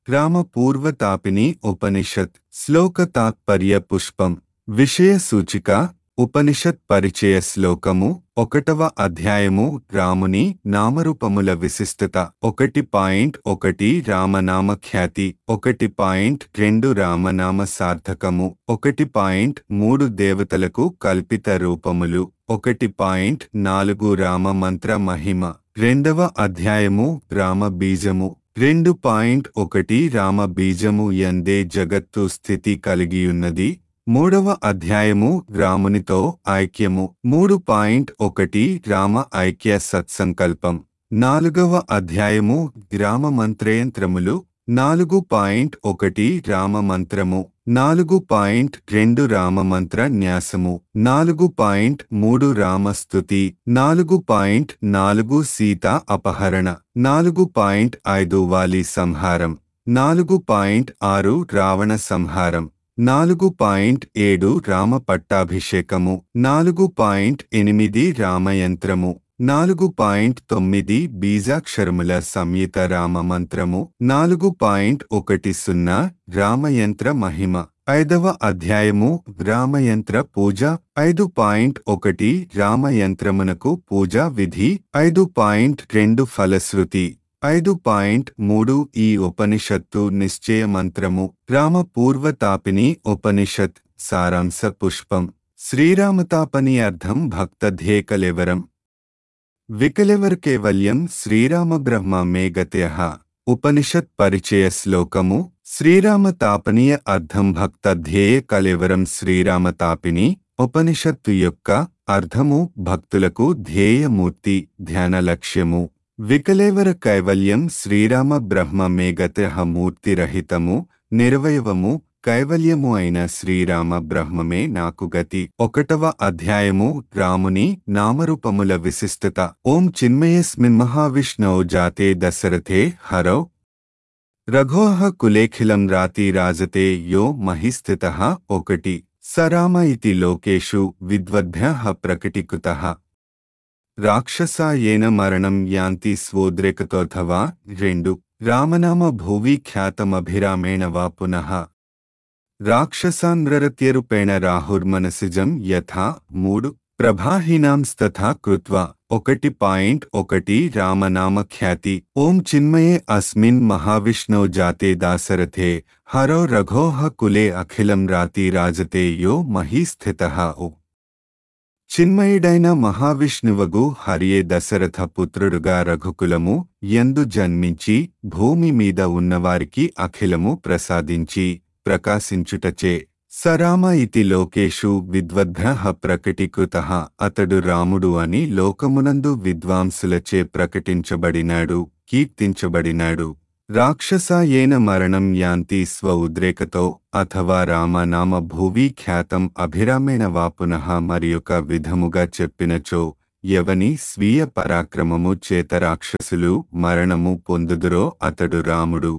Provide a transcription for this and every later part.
రామపూర్వతాపిని ఉపనిషత్ శ్లోక తాత్పర్య పుష్పం విషయ సూచిక ఉపనిషత్ పరిచయ శ్లోకము ఒకటవ అధ్యాయము రాముని నామరూపముల విశిష్టత ఒకటి పాయింట్ ఒకటి రామనామ ఖ్యాతి ఒకటి పాయింట్ రెండు రామనామ సార్థకము ఒకటి పాయింట్ మూడు దేవతలకు కల్పిత రూపములు ఒకటి పాయింట్ నాలుగు రామ మంత్ర మహిమ రెండవ అధ్యాయము రామ బీజము రెండు పాయింట్ ఒకటి రామ బీజము ఎందే జగత్తు స్థితి కలిగియున్నది మూడవ అధ్యాయము రామునితో ఐక్యము మూడు పాయింట్ ఒకటి రామ ఐక్య సత్సంకల్పం నాలుగవ అధ్యాయము రామ మంత్రయంత్రములు నాలుగు పాయింట్ ఒకటి రామ మంత్రము నాలుగు పాయింట్ రెండు రామ మంత్ర న్యాసము నాలుగు పాయింట్ మూడు రామస్తుతి నాలుగు పాయింట్ నాలుగు సీత అపహరణ నాలుగు పాయింట్ ఐదు వాలి సంహారం నాలుగు పాయింట్ ఆరు రావణ సంహారం నాలుగు పాయింట్ ఏడు రామ పట్టాభిషేకము నాలుగు పాయింట్ ఎనిమిది రామయంత్రము నాలుగు పాయింట్ తొమ్మిది బీజాక్షరముల సంయుత రామ మంత్రము నాలుగు పాయింట్ ఒకటి సున్నా రామయంత్ర మహిమ ఐదవ అధ్యాయము రామయంత్ర పూజ ఐదు పాయింట్ ఒకటి రామయంత్రమునకు పూజా విధి ఐదు పాయింట్ రెండు ఫలశ్రుతి ఐదు పాయింట్ మూడు ఈ ఉపనిషత్తు నిశ్చయ మంత్రము రామ పూర్వతాపిని ఉపనిషత్ సారాంశ పుష్పం శ్రీరామతాపని అర్థం భక్తధ్యేకలెవరం వికలెవర్ కేవల్యం శ్రీరామ బ్రహ్మ మే గత్య ఉపనిషత్ పరిచయ శ్లోకము శ్రీరామ తాపనీయ అర్థం భక్త ధ్యేయ కలెవరం శ్రీరామ తాపిని ఉపనిషత్తు యొక్క అర్థము భక్తులకు ధ్యేయమూర్తి ధ్యాన లక్ష్యము వికలేవర కైవల్యం శ్రీరామ బ్రహ్మ మేగత మూర్తిరహితము నిరవయవము కైవల్యము అయిన శ్రీరామ బ్రహ్మమే నాకు గతి ఒకటవ అధ్యాయము రాముని నామరూపముల విశిష్టత ఓం చిన్మయస్మిన్ మహావిష్ణౌ జాతే దశరథే హరౌ రఘోహ కులేఖిలం రాతి రాజతే యో మహిస్థిత ఒకటి సరామ ఇతి లోకేషు విద్వద్భ్య ప్రకటీకృత రాక్షసా ఏన మరణం యాంతి స్వోద్రేకతోథవా రెండు రామనామ భువి ఖ్యాతమభిరామేణ వా పునః రాక్షసాన్రరత్యరూపేణ రాహుర్మనసిజం యథా మూడు ప్రభాహీనాంస్తథా కృత్వా ఒకటి పాయింట్ ఒకటి రామనామ ఖ్యాతి ఓం చిన్మయే అస్మిన్ మహావిష్ణౌ జాతే దాసరథే హరో రఘోహ కులే అఖిలం రాతి రాజతే యో మహీస్థిత ఓ చిన్మయుడైన మహావిష్ణువగు హరియే దశరథ పుత్రుడుగా రఘుకులము ఎందు జన్మించి భూమి మీద ఉన్నవారికి అఖిలము ప్రసాదించి ప్రకాశించుటచే సరామ ఇతి లోకేషు విద్వద్భ్య ప్రకటీకృత అతడు రాముడు అని లోకమునందు విద్వాంసులచే ప్రకటించబడినాడు కీర్తించబడినాడు రాక్షస ఏన మరణం యాంతి స్వ ఉద్రేకతో అథవా రామనామ భూవి ఖ్యాతం అభిరామేణ వా పునః మరియొక విధముగా చెప్పినచో ఎవని స్వీయ పరాక్రమము చేత రాక్షసులు మరణము పొందుదురో అతడు రాముడు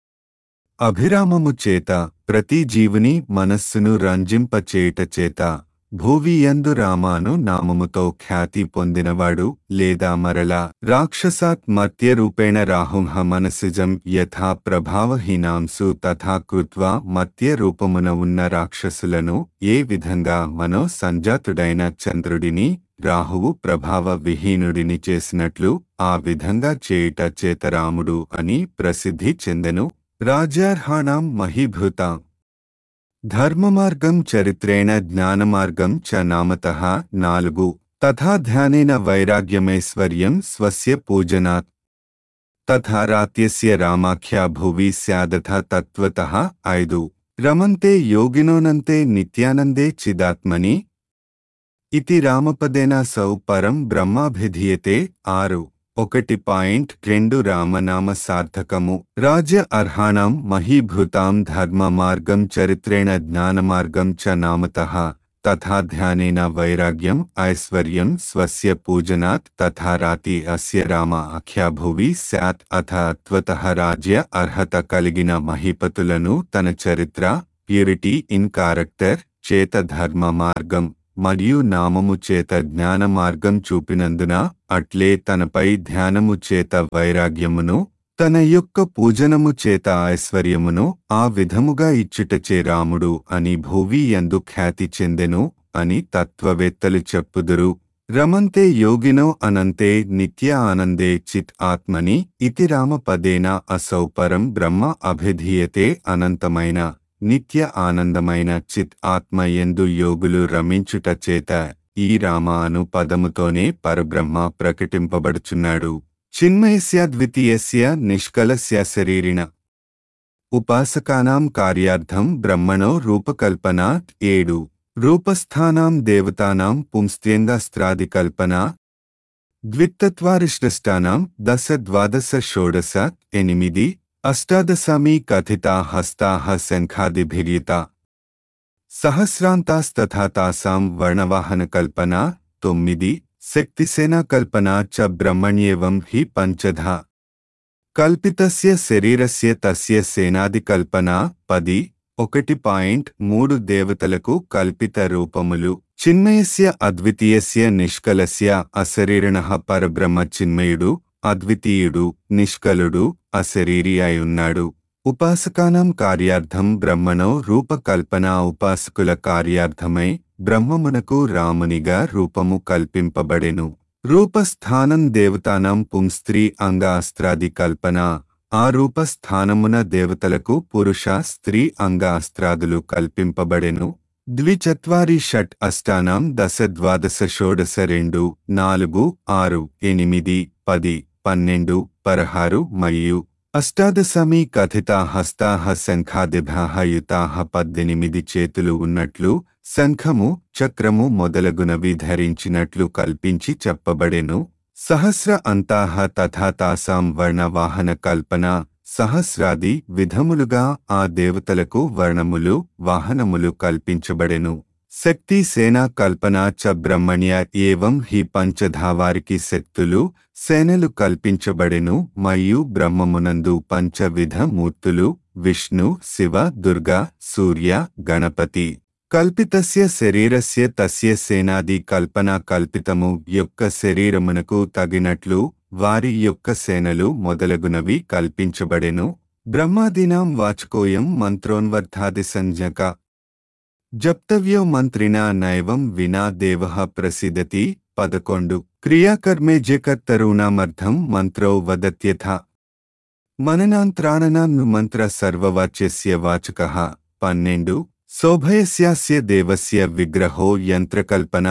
అభిరామము చేత ప్రతి జీవుని మనస్సును రంజింపచేయుట చేత భూవియందు రామాను నామముతో ఖ్యాతి పొందినవాడు లేదా మరలా రాక్షసాత్ మత్యరూపేణ రాహుంహ మనసిజం యథా ప్రభావహీనాంసు తథా కృత్వా మత్య రూపమున ఉన్న రాక్షసులను ఏ విధంగా మనో సంజాతుడైన చంద్రుడిని రాహువు ప్రభావ విహీనుడిని చేసినట్లు ఆ విధంగా చేయుట చేతరాముడు అని ప్రసిద్ధి చెందెను రాజ్యార్హాణం మహీభూతాం ధర్మమార్గం చరిత్రేణ జ్ఞానమార్గం చ నామతః నాలుగు తథా ధ్యానేన వైరాగ్యమైశ్వర్యం స్వస్య పూజనాత్ తథా రాత్యస్య రామాఖ్యా భువి స్యాదథ తత్వతః ఐదు రమంతే యోగినోనంతే నిత్యానందే చిదాత్మని ఇతి రామపదేన సౌ పరం బ్రహ్మాభిధీయతే ఆరు ఒకటి పాయింట్ రెండు రామనామ సార్థకము రాజ్య అర్హాణం మహీభూతాం ధర్మ మార్గం చరిత్రేణ జ్ఞానమార్గం చ నామతః తథా ధ్యానేన వైరాగ్యం ఐశ్వర్యం స్వస్య పూజనాత్ తథా రాతి అస్య రామ అఖ్యాభువి స్యాత్ అథ త్వతః రాజ్య అర్హత కలిగిన మహీపతులను తన చరిత్ర ప్యూరిటీ ఇన్ కారెక్టర్ చేత ధర్మ మార్గం మరియు నామము చేత జ్ఞాన మార్గం చూపినందున అట్లే తనపై ధ్యానము చేత వైరాగ్యమును తన యొక్క పూజనము చేత ఐశ్వర్యమును ఆ విధముగా ఇచ్చుటచే రాముడు అని భూవి ఎందు ఖ్యాతి చెందెను అని తత్వవేత్తలు చెప్పుదురు రమంతే యోగినో అనంతే నిత్య ఆనందే చిత్ ఆత్మని ఇతి రామపదేన అసౌ పరం బ్రహ్మ అభిధీయతే అనంతమైన నిత్య ఆనందమైన చిత్ ఆత్మ ఎందు యోగులు రమించుట చేత ఈ రామ అను పదముతోనే పరబ్రహ్మ ప్రకటింపబడుచున్నాడు చిన్మయస్య ద్వితీయస్య నిష్కలస్య శరీరిణ ఉపాసకానాం కార్యార్థం బ్రహ్మణో రూపకల్పన ఏడు రూపస్థానాం దేవతానాం పుంస్త్యేందాస్త్రాదికల్పన ద్విత్తత్వారిష్టష్టానాం దశ ద్వాదశ షోడశ ఎనిమిది అష్టాదశామి కథితా హస్తాః శంఖాదిభిర్యుత సహస్రాంతాస్తథా తాసాం వర్ణవాహనకల్పన తొమ్మిది శక్తిసేనా కల్పన చ బ్రహ్మణ్యేవం హి పంచధా కల్పితస్య శరీరస్య తస్య సేనాదికల్పన పది ఒకటి పాయింట్ మూడు దేవతలకు కల్పిత రూపములు చిన్మయస్య అద్వితీయస్య నిష్కలస్య అశరీరిణ పరబ్రహ్మ చిన్మయుడు అద్వితీయుడు నిష్కలుడు అశరీరి అయి ఉన్నాడు ఉపాసకానం కార్యార్థం బ్రహ్మణో రూపకల్పన ఉపాసకుల కార్యార్థమై బ్రహ్మమునకు రామునిగా రూపము కల్పింపబడెను రూపస్థానం దేవతానం పుంస్త్రీ అంగ అస్త్రాది కల్పన ఆ రూపస్థానమున దేవతలకు పురుష స్త్రీ అంగ అస్త్రాదులు కల్పింపబడెను ద్విచత్వారి షట్ అష్టానాం దశ ద్వాదశ షోడశ రెండు నాలుగు ఆరు ఎనిమిది పది పన్నెండు పదహారు మరియు అష్టాదశమి కథిత హస్తాహ శంఖాదిభాహ యుతాహ పద్దెనిమిది చేతులు ఉన్నట్లు శంఖము చక్రము మొదలగునవి ధరించినట్లు కల్పించి చెప్పబడెను సహస్ర అంతాహ తథా తాసాం వర్ణవాహన కల్పన సహస్రాది విధములుగా ఆ దేవతలకు వర్ణములు వాహనములు కల్పించబడెను శక్తి సేనా కల్పన చ బ్రహ్మణ్య ఏవం హి పంచధావారికి శక్తులు సేనలు కల్పించబడెను మరియు బ్రహ్మమునందు పంచవిధ మూర్తులు విష్ణు శివ దుర్గా సూర్య గణపతి కల్పితస్య శరీరస్య తస్య సేనాది కల్పన కల్పితము యొక్క శరీరమునకు తగినట్లు వారి యొక్క సేనలు మొదలగునవి కల్పించబడెను బ్రహ్మాదీనాం వాచకోయం మంత్రోన్వర్ధాది సంజ్ఞక జప్తవ్యో మంత్రినా నైవం వినా దేవ ప్రసిదతి పదకొండు క్రియాకర్మేజ్యకర్తరూణామర్థం మంత్రో వదత్యథ మననాంత్రాణనాన్ను మంత్ర సర్వవాచ్యస్య వాచక పన్నెండు శోభయస్యాస్య దేవస్య విగ్రహో యంత్రకల్పన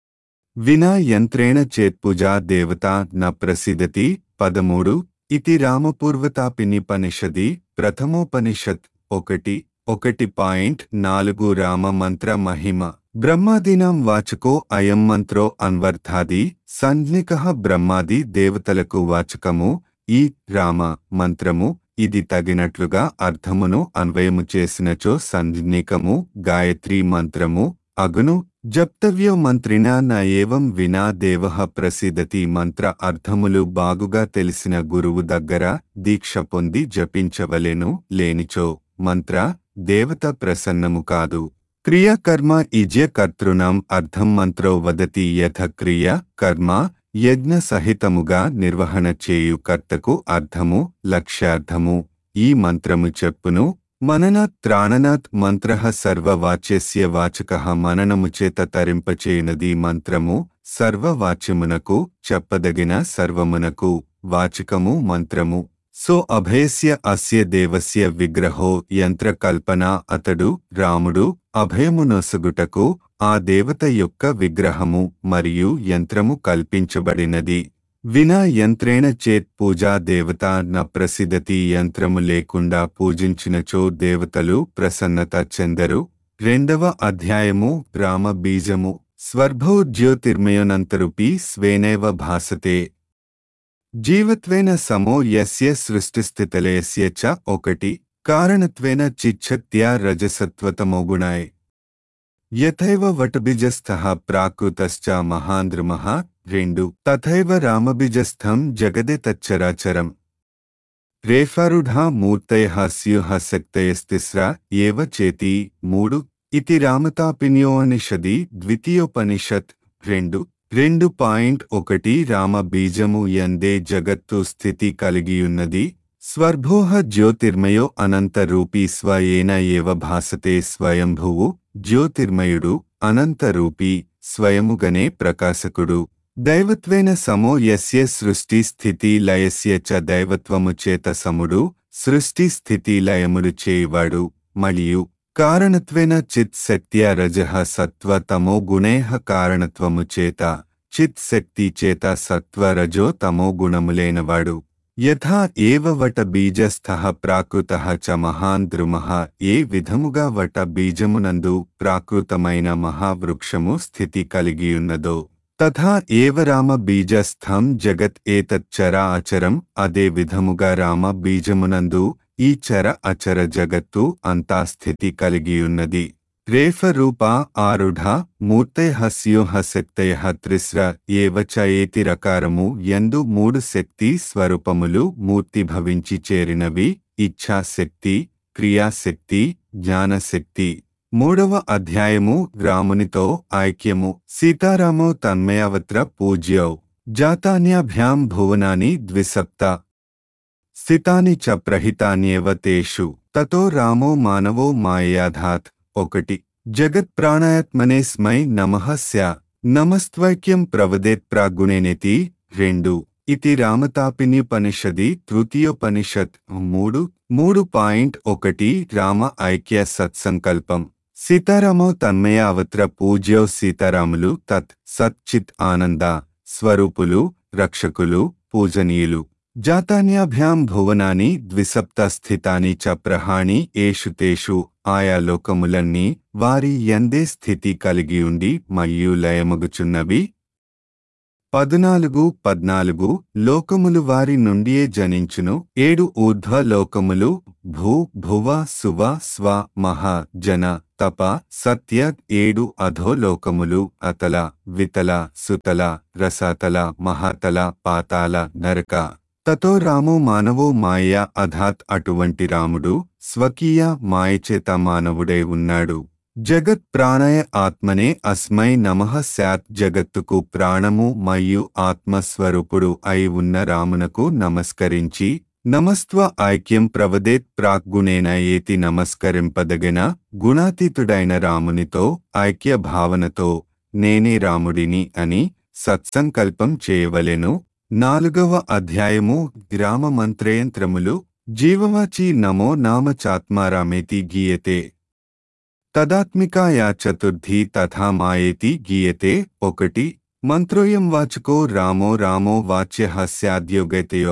వినా యంత్రేణ చేత్పూజా దేవత న ప్రసిదతి పదమూడు ఇతి రామపూర్వతాపినిపనిషది ప్రథమోపనిషత్ ఒకటి ఒకటి పాయింట్ నాలుగు రామ మంత్ర మహిమ బ్రహ్మాదీనాం వాచకో అయం మంత్రో అన్వర్థాది సంజ్ఞిక బ్రహ్మాది దేవతలకు వాచకము ఈ రామ మంత్రము ఇది తగినట్లుగా అర్థమును అన్వయము చేసినచో సంజ్ఞికము గాయత్రీ మంత్రము అగును జప్తవ్యో మంత్రినా న ఏవం వినా దేవ ప్రసిదతి మంత్ర అర్థములు బాగుగా తెలిసిన గురువు దగ్గర దీక్ష పొంది జపించవలెను లేనిచో మంత్ర దేవత ప్రసన్నము కాదు క్రియ కర్మ ఇజ్య కర్తృణం అర్థం మంత్రో వదతి యథ క్రియ కర్మ యజ్ఞ సహితముగా నిర్వహణ చేయు కర్తకు అర్థము లక్ష్యార్థము ఈ మంత్రము చెప్పును మననాత్ త్రాణనాత్ మంత్ర సర్వవాచ్యస్య వాచక మననము చేత తరింపచేయునది మంత్రము సర్వవాచ్యమునకు చెప్పదగిన సర్వమునకు వాచకము మంత్రము సో అభయస్య అస్య దేవస్య విగ్రహో యంత్రకల్పన అతడు రాముడు అభయమునొసగుటకు ఆ దేవత యొక్క విగ్రహము మరియు యంత్రము కల్పించబడినది వినా యంత్రేణ చేత్ పూజా దేవత న ప్రసిద్ధతి యంత్రము లేకుండా పూజించినచో దేవతలు ప్రసన్నత చెందరు రెండవ అధ్యాయము రామ బీజము స్వర్భౌ జ్యోతిర్మయోనంతరుపి స్వేనైవ భాసతే జీవత్వేన సమో యస్య సృష్టిస్థితలయస్య చ ఒకటి కారణత్వేన చిచ్చత్యా రజసత్వతమోగుణాయ్ యథైవ వటబిజస్థః ప్రాకృతశ్చ మహాంద్రమః రెండు తథైవ రామబిజస్థం జగదే తచ్చరాచరం రేఫారుఢా మూర్తయః స్యుః శక్తయస్తిస్రా ఏవ చేతి మూడు ఇతి రామతాపిన్యోనిషది ద్వితీయోపనిషత్ రెండు రెండు పాయింట్ ఒకటి రామ బీజము ఎందే జగత్తు స్థితి కలిగియున్నది స్వర్భోః జ్యోతిర్మయో అనంతరూపీ స్వయేన ఏవ భాసతే స్వయంభువు జ్యోతిర్మయుడు అనంతరూపీ స్వయముగనే ప్రకాశకుడు దైవత్వేన సమో యస్య సృష్టి స్థితి లయస్య చ దైవత్వము చేత సముడు సృష్టి స్థితి లయములు చేయువాడు మరియు కారణత్వేన చిత్ శక్త్య రజః సత్వ తమో గుణేహ కారణత్వము చేత చిత్ శక్తి చేత సత్వ రజో తమో గుణములైనవాడు యథా ఏవ వట బీజస్థ ప్రాకృత చ మహాన్ ద్రుమః ఏ విధముగా వట బీజమునందు ప్రాకృతమైన మహావృక్షము స్థితి కలిగియున్నదో తథా ఏవ రామ బీజస్థం జగత్ ఏతత్ చరా అచరం అదే విధముగా రామ బీజమునందు ఈ చర అచర జగత్తు అంతా స్థితి కలిగియున్నది రేఫ రూప ఆరుఢ మూర్తయ స్యోహ శక్తయ త్రిస్ర ఏవ చ ఏతి రకారము ఎందు మూడు శక్తి స్వరూపములు మూర్తి భవించి చేరినవి ఇచ్ఛాశక్తి క్రియాశక్తి జ్ఞానశక్తి మూడవ అధ్యాయము రామునితో ఐక్యము సీతారామో తన్మయావత్ర పూజ్యౌ జాతాన్యాభ్యాం భువనాని ద్విసప్త స్థితాని చ ప్రహితాన్యేవ తేషు తతో రామో మానవో మాయాధాత్ ఒకటి జగత్ప్రాణాత్మనే స్మై నమః స్యా నమస్త్వైక్యం ప్రవదేత్ ప్రాగుణేనేతి రెండు ఇది రామతాపినిపనిషది తృతీయోపనిషత్ మూడు మూడు పాయింట్ ఒకటి రామ ఐక్య సత్సంకల్పం సీతారామో తన్మయ అవత్ర పూజ్యో సీతారాములు తత్ సచ్చిత్ ఆనంద స్వరూపులు రక్షకులు పూజనీయులు జాతాన్యాభ్యాం భువనాని ద్విసప్త స్థితాని చ ప్రహాణి ఏషు తేషు ఆయా లోకములన్నీ వారి ఎందే స్థితి కలిగియుండి మరియు లయమగుచున్నవి పదునాలుగు పద్నాలుగు లోకములు వారి నుండియే జనించును ఏడు ఊర్ధ్వ లోకములు భూ భువ సువ స్వ మహ జన తప సత్య ఏడు అధోలోకములు అతల వితల సుతల రసతల మహాతల పాతాల నరక తతో రామో మానవో మాయ అధాత్ అటువంటి రాముడు స్వకీయ మాయచేత మానవుడై ఉన్నాడు జగత్ ప్రాణయ ఆత్మనే అస్మై నమః శాత్ జగత్తుకు ప్రాణము మరియు ఆత్మస్వరూపుడు అయి ఉన్న రామునకు నమస్కరించి నమస్త్వ ఐక్యం ప్రవదేత్ ప్రాగ్గుణేన ఏతి నమస్కరింపదగిన గుణాతీతుడైన రామునితో ఐక్య భావనతో నేనే రాముడిని అని సత్సంకల్పం చేయవలెను నాలుగవ అధ్యాయము గ్రామ మంత్రయంత్రములు జీవవాచి నమో నామ చాత్మారామేతి గీయతే తదాత్మికాయా చతుర్థి తథా మాయేతి గీయతే ఒకటి మంత్రోయం వాచకో రామో రామో వాచ్య స్యాద్యోగతయో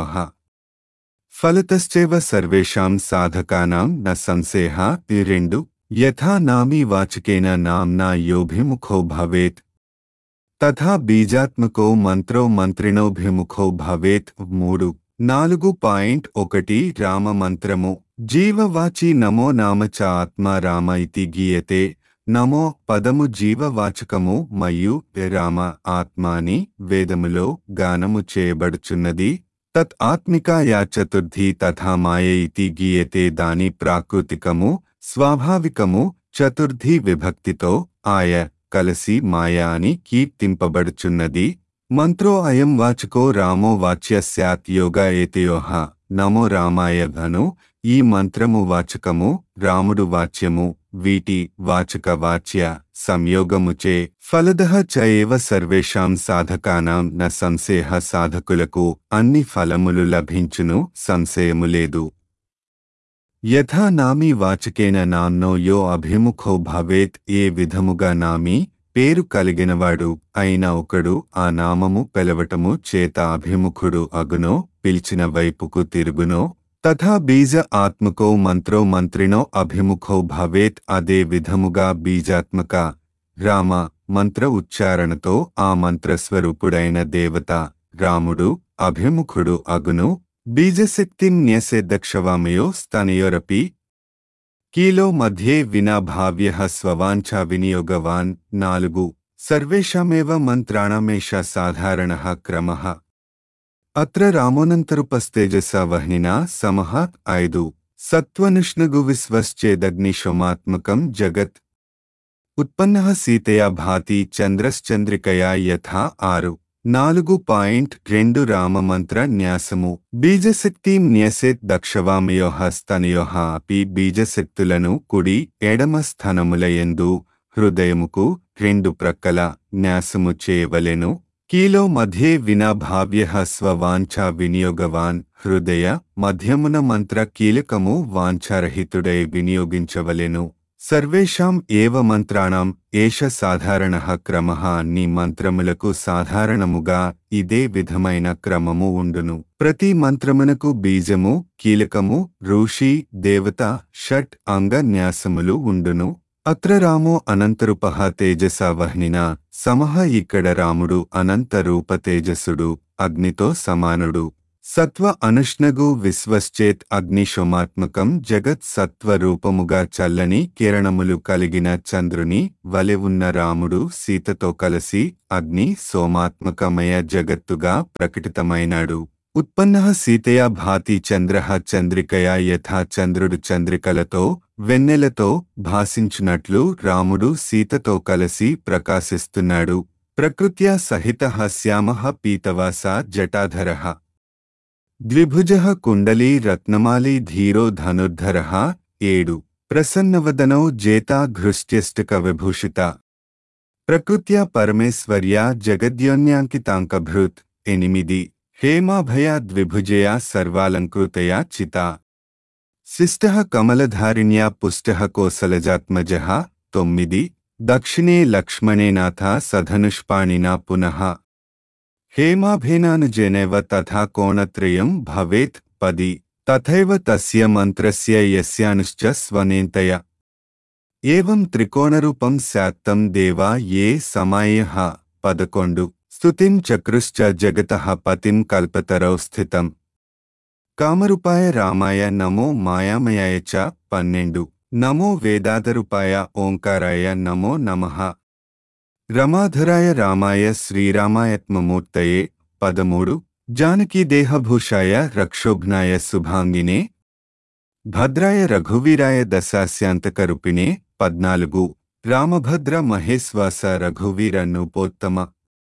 ఫలతశ్చైవ సర్వేషాం సాధకానాం న సంశయ రెండు యథా నామీ వాచకేన నామ్నా యోభిముఖో భవేత్ తథా బీజాత్మకో మంత్రో మంత్రిణోభిముఖో భవేత్ మూడు నాలుగు పాయింట్ ఒకటి రామ మంత్రము జీవవాచి నమో నామ చ ఆత్మ రామ ఇతి గీయతే నమో పదము జీవవాచకము మరియు రామ ఆత్మ అని వేదములో గానము చేయబడుచున్నది తత్ ఆత్మికాయా చతుర్థి తథా మాయ ఇతి గీయతే దాని ప్రాకృతికము స్వాభావికము చతుర్థి విభక్తితో ఆయ కలసి మాయ అని కీర్తింపబడుచున్నది మంత్రో అయం వాచకో రామో వాచ్య స్యాత్ యోగ ఏతయోహ నమో రామాయ ధను ఈ మంత్రము వాచకము రాముడు వాచ్యము వీటి వాచక వాచ్య సంయోగముచే ఫలదః చ ఏవ సర్వేషాం సాధకానాం న సంశయ సాధకులకు అన్ని ఫలములు లభించును సంశయము లేదు యథా నామీ వాచకేన నామ్నో యో అభిముఖో భవేత్ ఏ విధముగా నామీ పేరు కలిగినవాడు అయిన ఒకడు ఆ నామము పెలవటము చేత అభిముఖుడు అగునో పిలిచిన వైపుకు తిరుగునో తథా బీజ ఆత్మకో మంత్రో మంత్రినో అభిముఖో భవేత్ అదే విధముగా బీజాత్మక రామ మంత్ర ఉచ్చారణతో ఆ మంత్రస్వరూపుడైన దేవత రాముడు అభిముఖుడు అగును బీజశక్తిం న్యసేద్దక్షవామయో స్తనయోరపి కీలో మధ్యే వినా భావ్య స్వవాంఛా వినియోగవాన్ నాలుగు సర్వేషామేవ మంత్రాణమేష సాధారణ క్రమ అత్ర రామోనంతరుపస్తేజస వహ్నినా సమః ఐదు సత్వనుష్ణగు విశ్వశ్చేదగ్నిశోమాత్మకం జగత్ ఉత్పన్న సీతయా భాతి చంద్రశ్చంద్రికయా యథా ఆరు నాలుగు పాయింట్ రెండు రామమంత్ర న్యాసము బీజశక్తి న్యసెత్ దక్షవామయోహస్తనయోహ అపి బీజశక్తులను కుడి ఎడమ స్థనములయందు హృదయముకు రెండు ప్రక్కల న్యాసము చేయవలెను కీలో మధ్యే వినా భావ్య స్వవాంఛా వినియోగవాన్ హృదయ మధ్యమున మంత్ర కీలకము వాంఛారహితుడై వినియోగించవలెను సర్వేషాం ఏవ మంత్రాణం ఏష సాధారణ క్రమ అన్ని మంత్రములకు సాధారణముగా ఇదే విధమైన క్రమము ఉండును ప్రతి మంత్రమునకు బీజము కీలకము ఋషి దేవత షట్ అంగ న్యాసములు ఉండును అత్ర రామో అనంతరూప తేజస వహ్నిన సమహ ఇక్కడ రాముడు అనంత రూప తేజసుడు అగ్నితో సమానుడు సత్వ అనుష్ణగు విశ్వశ్చేత్ అగ్నిశోమాత్మకం జగత్ సత్వ రూపముగా చల్లని కిరణములు కలిగిన చంద్రుని వలె ఉన్న రాముడు సీతతో కలిసి అగ్ని సోమాత్మకమయ జగత్తుగా ప్రకటితమైనాడు ఉత్పన్న సీతయా భాతి చంద్ర చంద్రికయా యథా చంద్రుడు చంద్రికలతో వెన్నెలతో భాసించున్నట్లు రాముడు సీతతో కలిసి ప్రకాశిస్తున్నాడు ప్రకృత్యా సహిత శ్యామ పీతవాస జటాధర ద్విభుజ కుండలీ రత్నమాలి ధీరో ధనుర్ధర ఏడు ప్రసన్నవదనౌ జేతా ఘృష్ట్యష్టక విభూషిత ప్రకృత్యా పరమేశ్వర్యా జగద్యోన్యాంకితాంకభృత్ ఎనిమిది హేమాభయా ద్విభుజయా సర్వాలంకృతయా చితా శిష్ట కమలధారిణ్యా పుష్ట కోసలజాత్మజ తొమ్మిది దక్షిణే లక్ష్మణేనాథ సధనుష్పాణినా పునః హేమాభేనానుజేనైవ తథా కోణత్రయం భవేత్ పది తథైవ తస్య మంత్రస్య యస్యానుశ్చ స్వనేంతయ ఏవం త్రికోణరూపం శాత్తం దేవా ఏ సమాయ పదకొండు స్తుతిం చక్రుశ్చ జగత పతిం కల్పతరౌ స్థితం కామరూపాయ రామాయ నమో మాయామయాయ చ పన్నెండు నమో వేదాధరూపాయ ఓంకారాయ నమో నమః రమాధరాయ రామాయ శ్రీరామాయత్మమూర్తయే పదమూడు జానకీ దేహభూషాయ రక్షోఘ్నాయ శుభాంగినే భద్రాయ రఘువీరాయ దశాస్యాంతకరుపిణే పద్నాలుగు రామభద్ర మహేశ్వాస రఘువీర నూపోత్తమ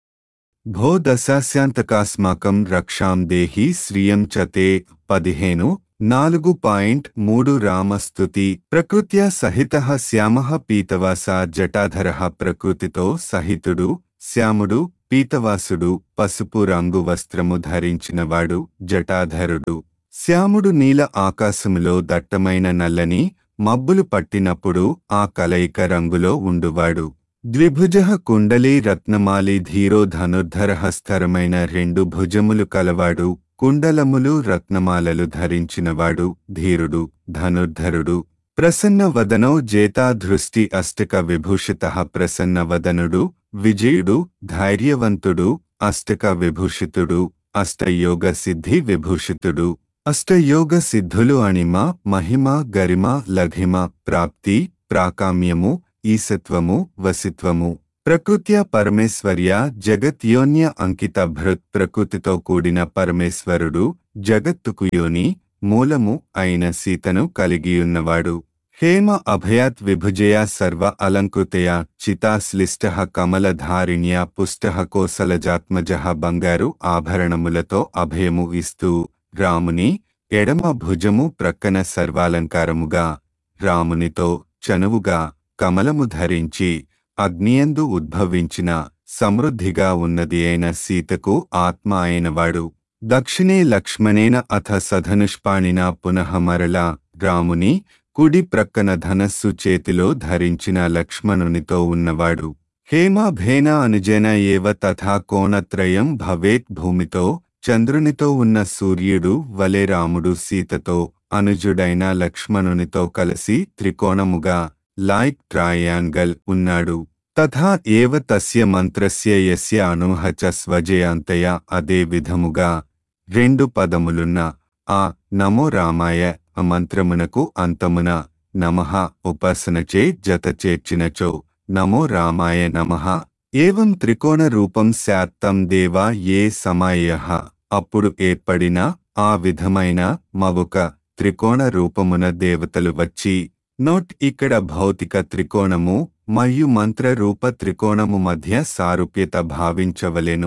భో దశాస్యాంతకాస్మాకం రక్షాం దేహి శ్రియం చ తే పదిహేను నాలుగు పాయింట్ మూడు రామస్తుతి ప్రకృత్యా సహిత శ్యామ పీతవాస జటాధర ప్రకృతితో సహితుడు శ్యాముడు పీతవాసుడు పసుపు రంగు వస్త్రము ధరించినవాడు జటాధరుడు శ్యాముడు నీల ఆకాశములో దట్టమైన నల్లని మబ్బులు పట్టినప్పుడు ఆ కలయిక రంగులో ఉండువాడు ద్విభుజ కుండలి రత్నమాలి ధీరో ధనుర్ధర స్థిరమైన రెండు భుజములు కలవాడు కుండలములు రత్నమాలలు ధరించినవాడు ధీరుడు ధనుర్ధరుడు ప్రసన్న వదనో జేతా దృష్టి అష్టక విభూషిత ప్రసన్న వదనుడు విజయుడు ధైర్యవంతుడు అష్టక విభూషితుడు అష్టయోగ సిద్ధి విభూషితుడు అష్టయోగ సిద్ధులు అణిమ మహిమ గరిమ లఘిమ ప్రాప్తి ప్రాకామ్యము ఈసత్వము వసిత్వము ప్రకృత్యా పరమేశ్వర్య జగత్యోన్య అంకిత భృత్ ప్రకృతితో కూడిన పరమేశ్వరుడు జగత్తుకు యోని మూలము అయిన సీతను కలిగియున్నవాడు హేమ అభయాత్ విభుజయా సర్వ అలంకృతయా చితాశ్లిష్ట కమలధారిణ్యా పుష్ట కోసలజాత్మజ బంగారు ఆభరణములతో అభయము ఇస్తూ రాముని ఎడమ భుజము ప్రక్కన సర్వాలంకారముగా రామునితో చనువుగా కమలము ధరించి అగ్నియందు ఉద్భవించిన సమృద్ధిగా ఉన్నది అయిన సీతకు ఆత్మ అయినవాడు దక్షిణే లక్ష్మణేన అథ సధనుష్పాణినా పునః మరలా రాముని కుడి ప్రక్కన ధనస్సు చేతిలో ధరించిన లక్ష్మణునితో ఉన్నవాడు హేమాభేన అనుజన ఏవ తథా కోణత్రయం భవేత్ భూమితో చంద్రునితో ఉన్న సూర్యుడు వలె రాముడు సీతతో అనుజుడైన లక్ష్మణునితో కలిసి త్రికోణముగా లైక్ ట్రయాంగల్ ఉన్నాడు తథా ఏవ తస్య మంత్రస్య యస్య అనుహ చ స్వజయాంతయ అదే విధముగా రెండు పదములున్న ఆ నమో రామాయ ఆ మంత్రమునకు అంతమున నమః ఉపాసనచే జత చేర్చినచో నమో రామాయ నమః ఏవం త్రికోణ రూపం శాత్తం దేవా ఏ సమాయ అప్పుడు ఏర్పడిన ఆ విధమైన మవొక త్రికోణ రూపమున దేవతలు వచ్చి నోట్ ఇక్కడ భౌతిక త్రికోణము మరియు మంత్ర రూప త్రికోణము మధ్య సారూప్యత భావించవలెను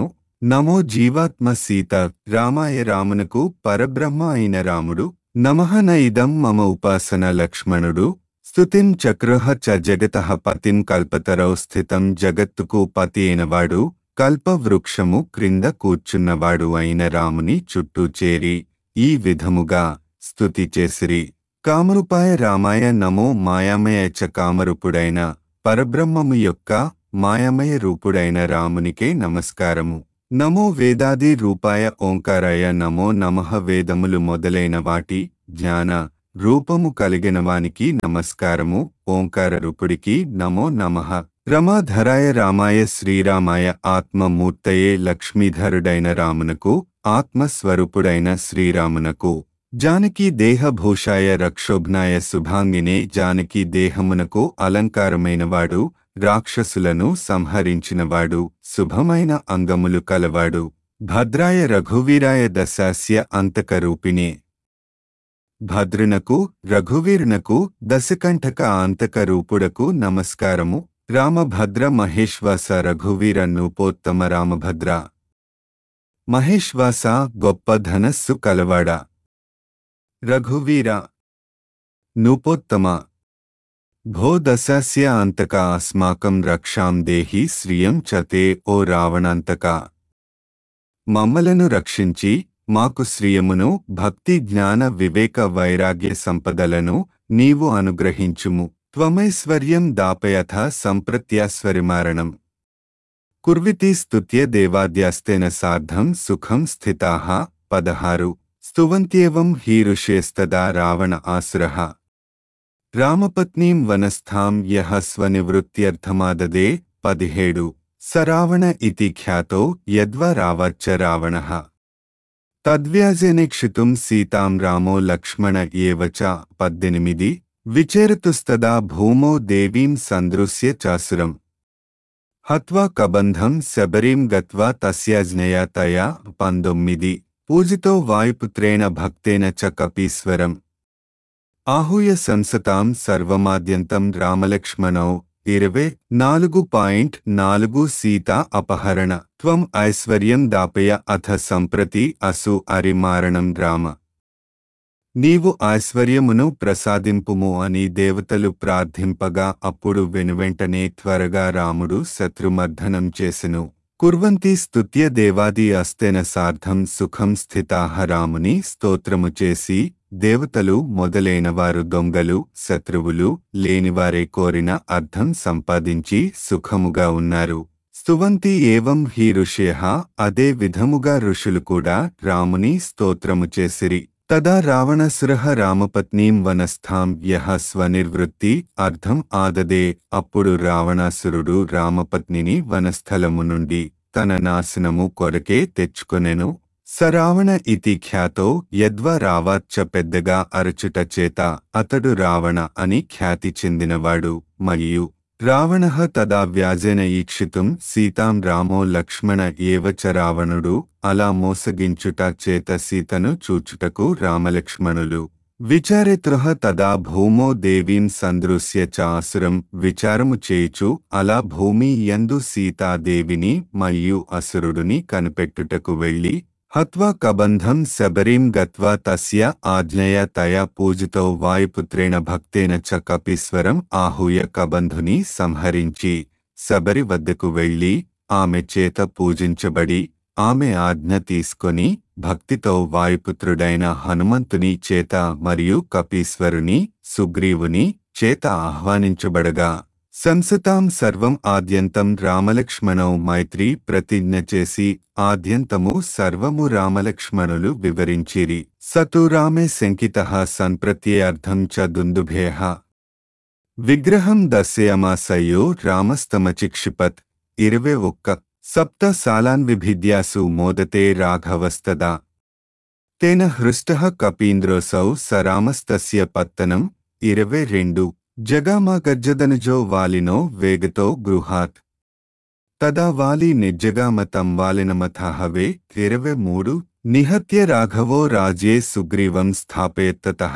నమో జీవాత్మ సీత రామాయ రామునకు పరబ్రహ్మ అయిన రాముడు నమః న ఇదం మమ ఉపాసన లక్ష్మణుడు స్తుతిం చక్రుహ చ జగత పతిం కల్పతరౌ స్థితం జగత్తుకు పతి అయినవాడు కల్పవృక్షము క్రింద కూర్చున్నవాడు అయిన రాముని చుట్టూ చేరి ఈ విధముగా స్తుతి చేసిరి కామరూపాయ రామాయ నమో మాయామయ చ కామరూపుడైన పరబ్రహ్మము యొక్క మాయామయ రూపుడైన రామునికే నమస్కారము నమో వేదాది రూపాయ ఓంకారాయ నమో నమః వేదములు మొదలైన వాటి జ్ఞాన రూపము కలిగిన వానికి నమస్కారము ఓంకార రూపుడికి నమో నమః రమాధరాయ రామాయ శ్రీరామాయ ఆత్మమూర్తయే లక్ష్మీధరుడైన రామునకు ఆత్మస్వరూపుడైన శ్రీరామునకు జానకి దేహభూషాయ రక్షోఘ్నాయ శుభాంగినే జానకి దేహమునకు అలంకారమైనవాడు రాక్షసులను సంహరించినవాడు శుభమైన అంగములు కలవాడు భద్రాయ రఘువీరాయ దశాస్య అంతకరూపిణే భద్రునకు రఘువీరునకు దశకంఠక అంతక రూపుడకు నమస్కారము రామభద్ర మహేశ్వాస రఘువీర నూపోత్తమ రామభద్ర మహేశ్వాస గొప్ప ధనస్సు కలవాడ రఘువీర నూపోత్తమ భో దశాస్య అంతక అస్మాకం రక్షాం దేహి శ్రియం చతే ఓ రావణాంతక మమ్మలను రక్షించి మాకు శ్రియమును భక్తి జ్ఞాన వివేక వైరాగ్య సంపదలను నీవు అనుగ్రహించుము త్వమైశ్వర్యం దాపయథ సంప్రత్యాస్వరిమారణం కుర్వితి స్తుత్య దేవాద్యాస్తేన సార్ధం సుఖం స్థితాః పదహారు స్తువంత్యేవం హీరుషేస్తదా రావణ ఆసురః రామపత్నీం వనస్థాం యః స్వనివృత్త్యర్థమాదదే పదిహేడు సరావణ ఇతి ఖ్యాతో యద్వ రావచ్చ రావణః తద్వ్యాజేనేక్షితుం సీతాం రామో లక్ష్మణ ఏవ చ పద్దెనిమిది విచేరతుస్తదా భూమో దేవీం సందృశ్య చాసురం హత్వా కబంధం శబరీం గత్వా తస్యాజ్ఞయా తయా పంతొమ్మిది పూజితో వాయుపుత్రేణ భక్తేన చ కపీశ్వరం ఆహూయ సంసతాం సర్వమాద్యంతం రామలక్ష్మణౌ ఇరవై నాలుగు పాయింట్ నాలుగు సీత అపహరణ త్వం ఐశ్వర్యం దాపయ అథ సంప్రతి అసు అరిమారణం రామ నీవు ఐశ్వర్యమును ప్రసాదింపుము అని దేవతలు ప్రార్థింపగా అప్పుడు వెనువెంటనే త్వరగా రాముడు శత్రుమర్ధనం చేసెను కుర్వంతి స్తుత్య దేవాది అస్తేన సార్ధం సుఖం స్థితాహ రాముని స్తోత్రము చేసి దేవతలు మొదలైన వారు దొంగలు శత్రువులు లేనివారే కోరిన అర్థం సంపాదించి సుఖముగా ఉన్నారు స్తువంతి ఏవం హీ ఋషయ అదే విధముగా ఋషులు కూడా రాముని స్తోత్రము చేసిరి తదా రావణసురః రామపత్నీం వనస్థాం యహ స్వనిర్వృత్తి అర్థం ఆదదే అప్పుడు రావణాసురుడు రామపత్నిని వనస్థలము నుండి తన నాశనము కొరకే తెచ్చుకొనెను సరావణ ఇతి ఖ్యాతో యద్వ రావాచ్చ పెద్దగా అరచుట చేత అతడు రావణ అని ఖ్యాతి చెందినవాడు మరియు రావణ తదా వ్యాజేన ఈక్షితుం సీతాం రామో లక్ష్మణ ఏవచ రావణుడు అలా మోసగించుట చేత సీతను చూచుటకు రామలక్ష్మణులు విచారేతృహ తదా భూమో దేవీం సందృశ్య చాసురం విచారము చేయుచు అలా భూమి యందు సీతాదేవిని మరియు అసురుడుని కనిపెట్టుటకు వెళ్ళి హత్వా కబంధం శబరీం గత్వా తస్య ఆజ్ఞయ తయా పూజితో వాయుపుత్రేణ భక్తేన చ కపీశ్వరం ఆహూయ కబంధుని సంహరించి శబరి వద్దకు వెళ్ళి ఆమె చేత పూజించబడి ఆమె ఆజ్ఞ తీసుకొని భక్తితో వాయుపుత్రుడైన హనుమంతుని చేత మరియు కపీశ్వరుని సుగ్రీవుని చేత ఆహ్వానించబడగా సంసతాం సర్వం ఆద్యంతం రామలక్ష్మణౌ మైత్రి ప్రతిజ్ఞ చేసి ఆద్యంతము సర్వము రామలక్ష్మణులు వివరించిరి సతు రామే శంకిత సన్ప్రత్యయార్థం చ దుందుభేహ విగ్రహం దర్శయమాసయ్యో రామస్తమచిక్షిపత్ ఇరవై ఒక్క సప్త సాలాన్విభిద్యాసు మోదతే రాఘవస్తదా తేన హృష్టః కపీంద్రోసౌ సరామస్తస్య పత్తనం ఇరవై రెండు జగామా గర్జదనుజో వాలినో వేగతో గృహాత్ తదా వాలి నిర్జగామ తం వాలినమథహవే ఇరవై మూడు నిహత్య రాఘవో రాజ్యే సుగ్రీవం స్థాపయత్తతః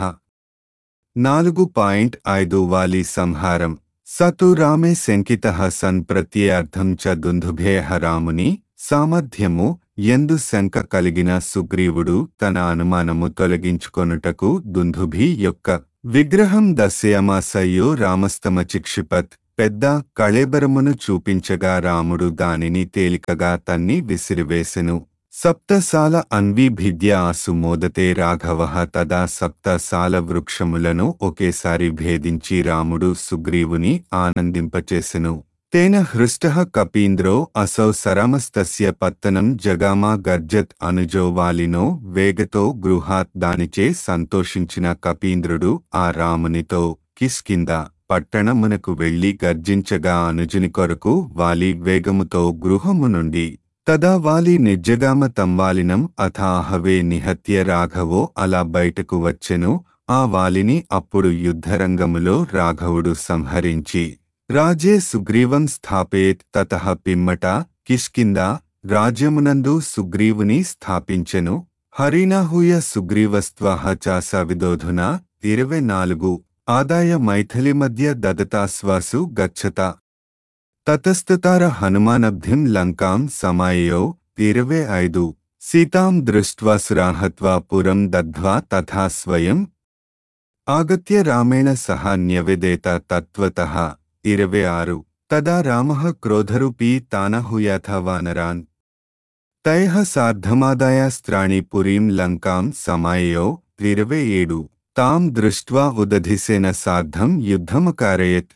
నాలుగు పాయింట్ ఐదు వాలి సంహారం సతు రామే శంకిత సన్ ప్రత్యయార్థం చ దుందుభేయ రాముని సామర్థ్యము ఎందు శంక కలిగిన సుగ్రీవుడు తన అనుమానము తొలగించుకొనుటకు దుందుభి యొక్క విగ్రహం దశయమాసయ్యో రామస్తమచిక్షిపత్ పెద్ద కళేబరమును చూపించగా రాముడు దానిని తేలికగా తన్ని విసిరివేసెను సప్తసాల అన్విభిద్య ఆసు మోదతే రాఘవ తదా సప్తసాల వృక్షములను ఒకేసారి భేదించి రాముడు సుగ్రీవుని ఆనందింపచేసెను తేన హృష్ట కపీంద్రో అసౌ సరమస్తస్య పత్తనం జగామా గర్జత్ అనుజో వాలినో వేగతో గృహాత్ దానిచే సంతోషించిన కపీంద్రుడు ఆ రామునితో కిష్కింద పట్టణమునకు వెళ్లి గర్జించగా అనుజుని కొరకు వాలి వేగముతో గృహము నుండి తదా వాలి నిర్జగామ తంవాలినం అథాహవే నిహత్య రాఘవో అలా బయటకు వచ్చెను ఆ వాలిని అప్పుడు యుద్ధరంగములో రాఘవుడు సంహరించి రాజే సుగ్రీవం స్థాపేత్ తత పిమ్మట కిష్కింద రాజ్యమునందు సుగ్రీవుని స్థాపించెను హరినాహూయ సుగ్రీవస్త్వహ చాస విదోధున ఇరవై నాలుగు ఆదాయ మైథిలి మధ్య దదతాశ్వాసు గచ్చత తతస్తతార హనుమానబ్ధిం లంకాం సమాయో ఇరవై ఐదు సీతాం దృష్ట్వా సురాహత్వా పురం దగ్ధ్వా తథా స్వయం ఆగత్య రామేణ సహ న్యవేదేత తత్వతః ఇరవై ఆరు తదా రామః క్రోధరూపీ తానహుయాథ వానరాన్ తైః సార్ధమాదాయాస్త్రాణి పురీం లంకాం సమాయో ఇరవై ఏడు తాం దృష్ట్వా ఉదధిసేన సార్ధం యుద్ధమకారయత్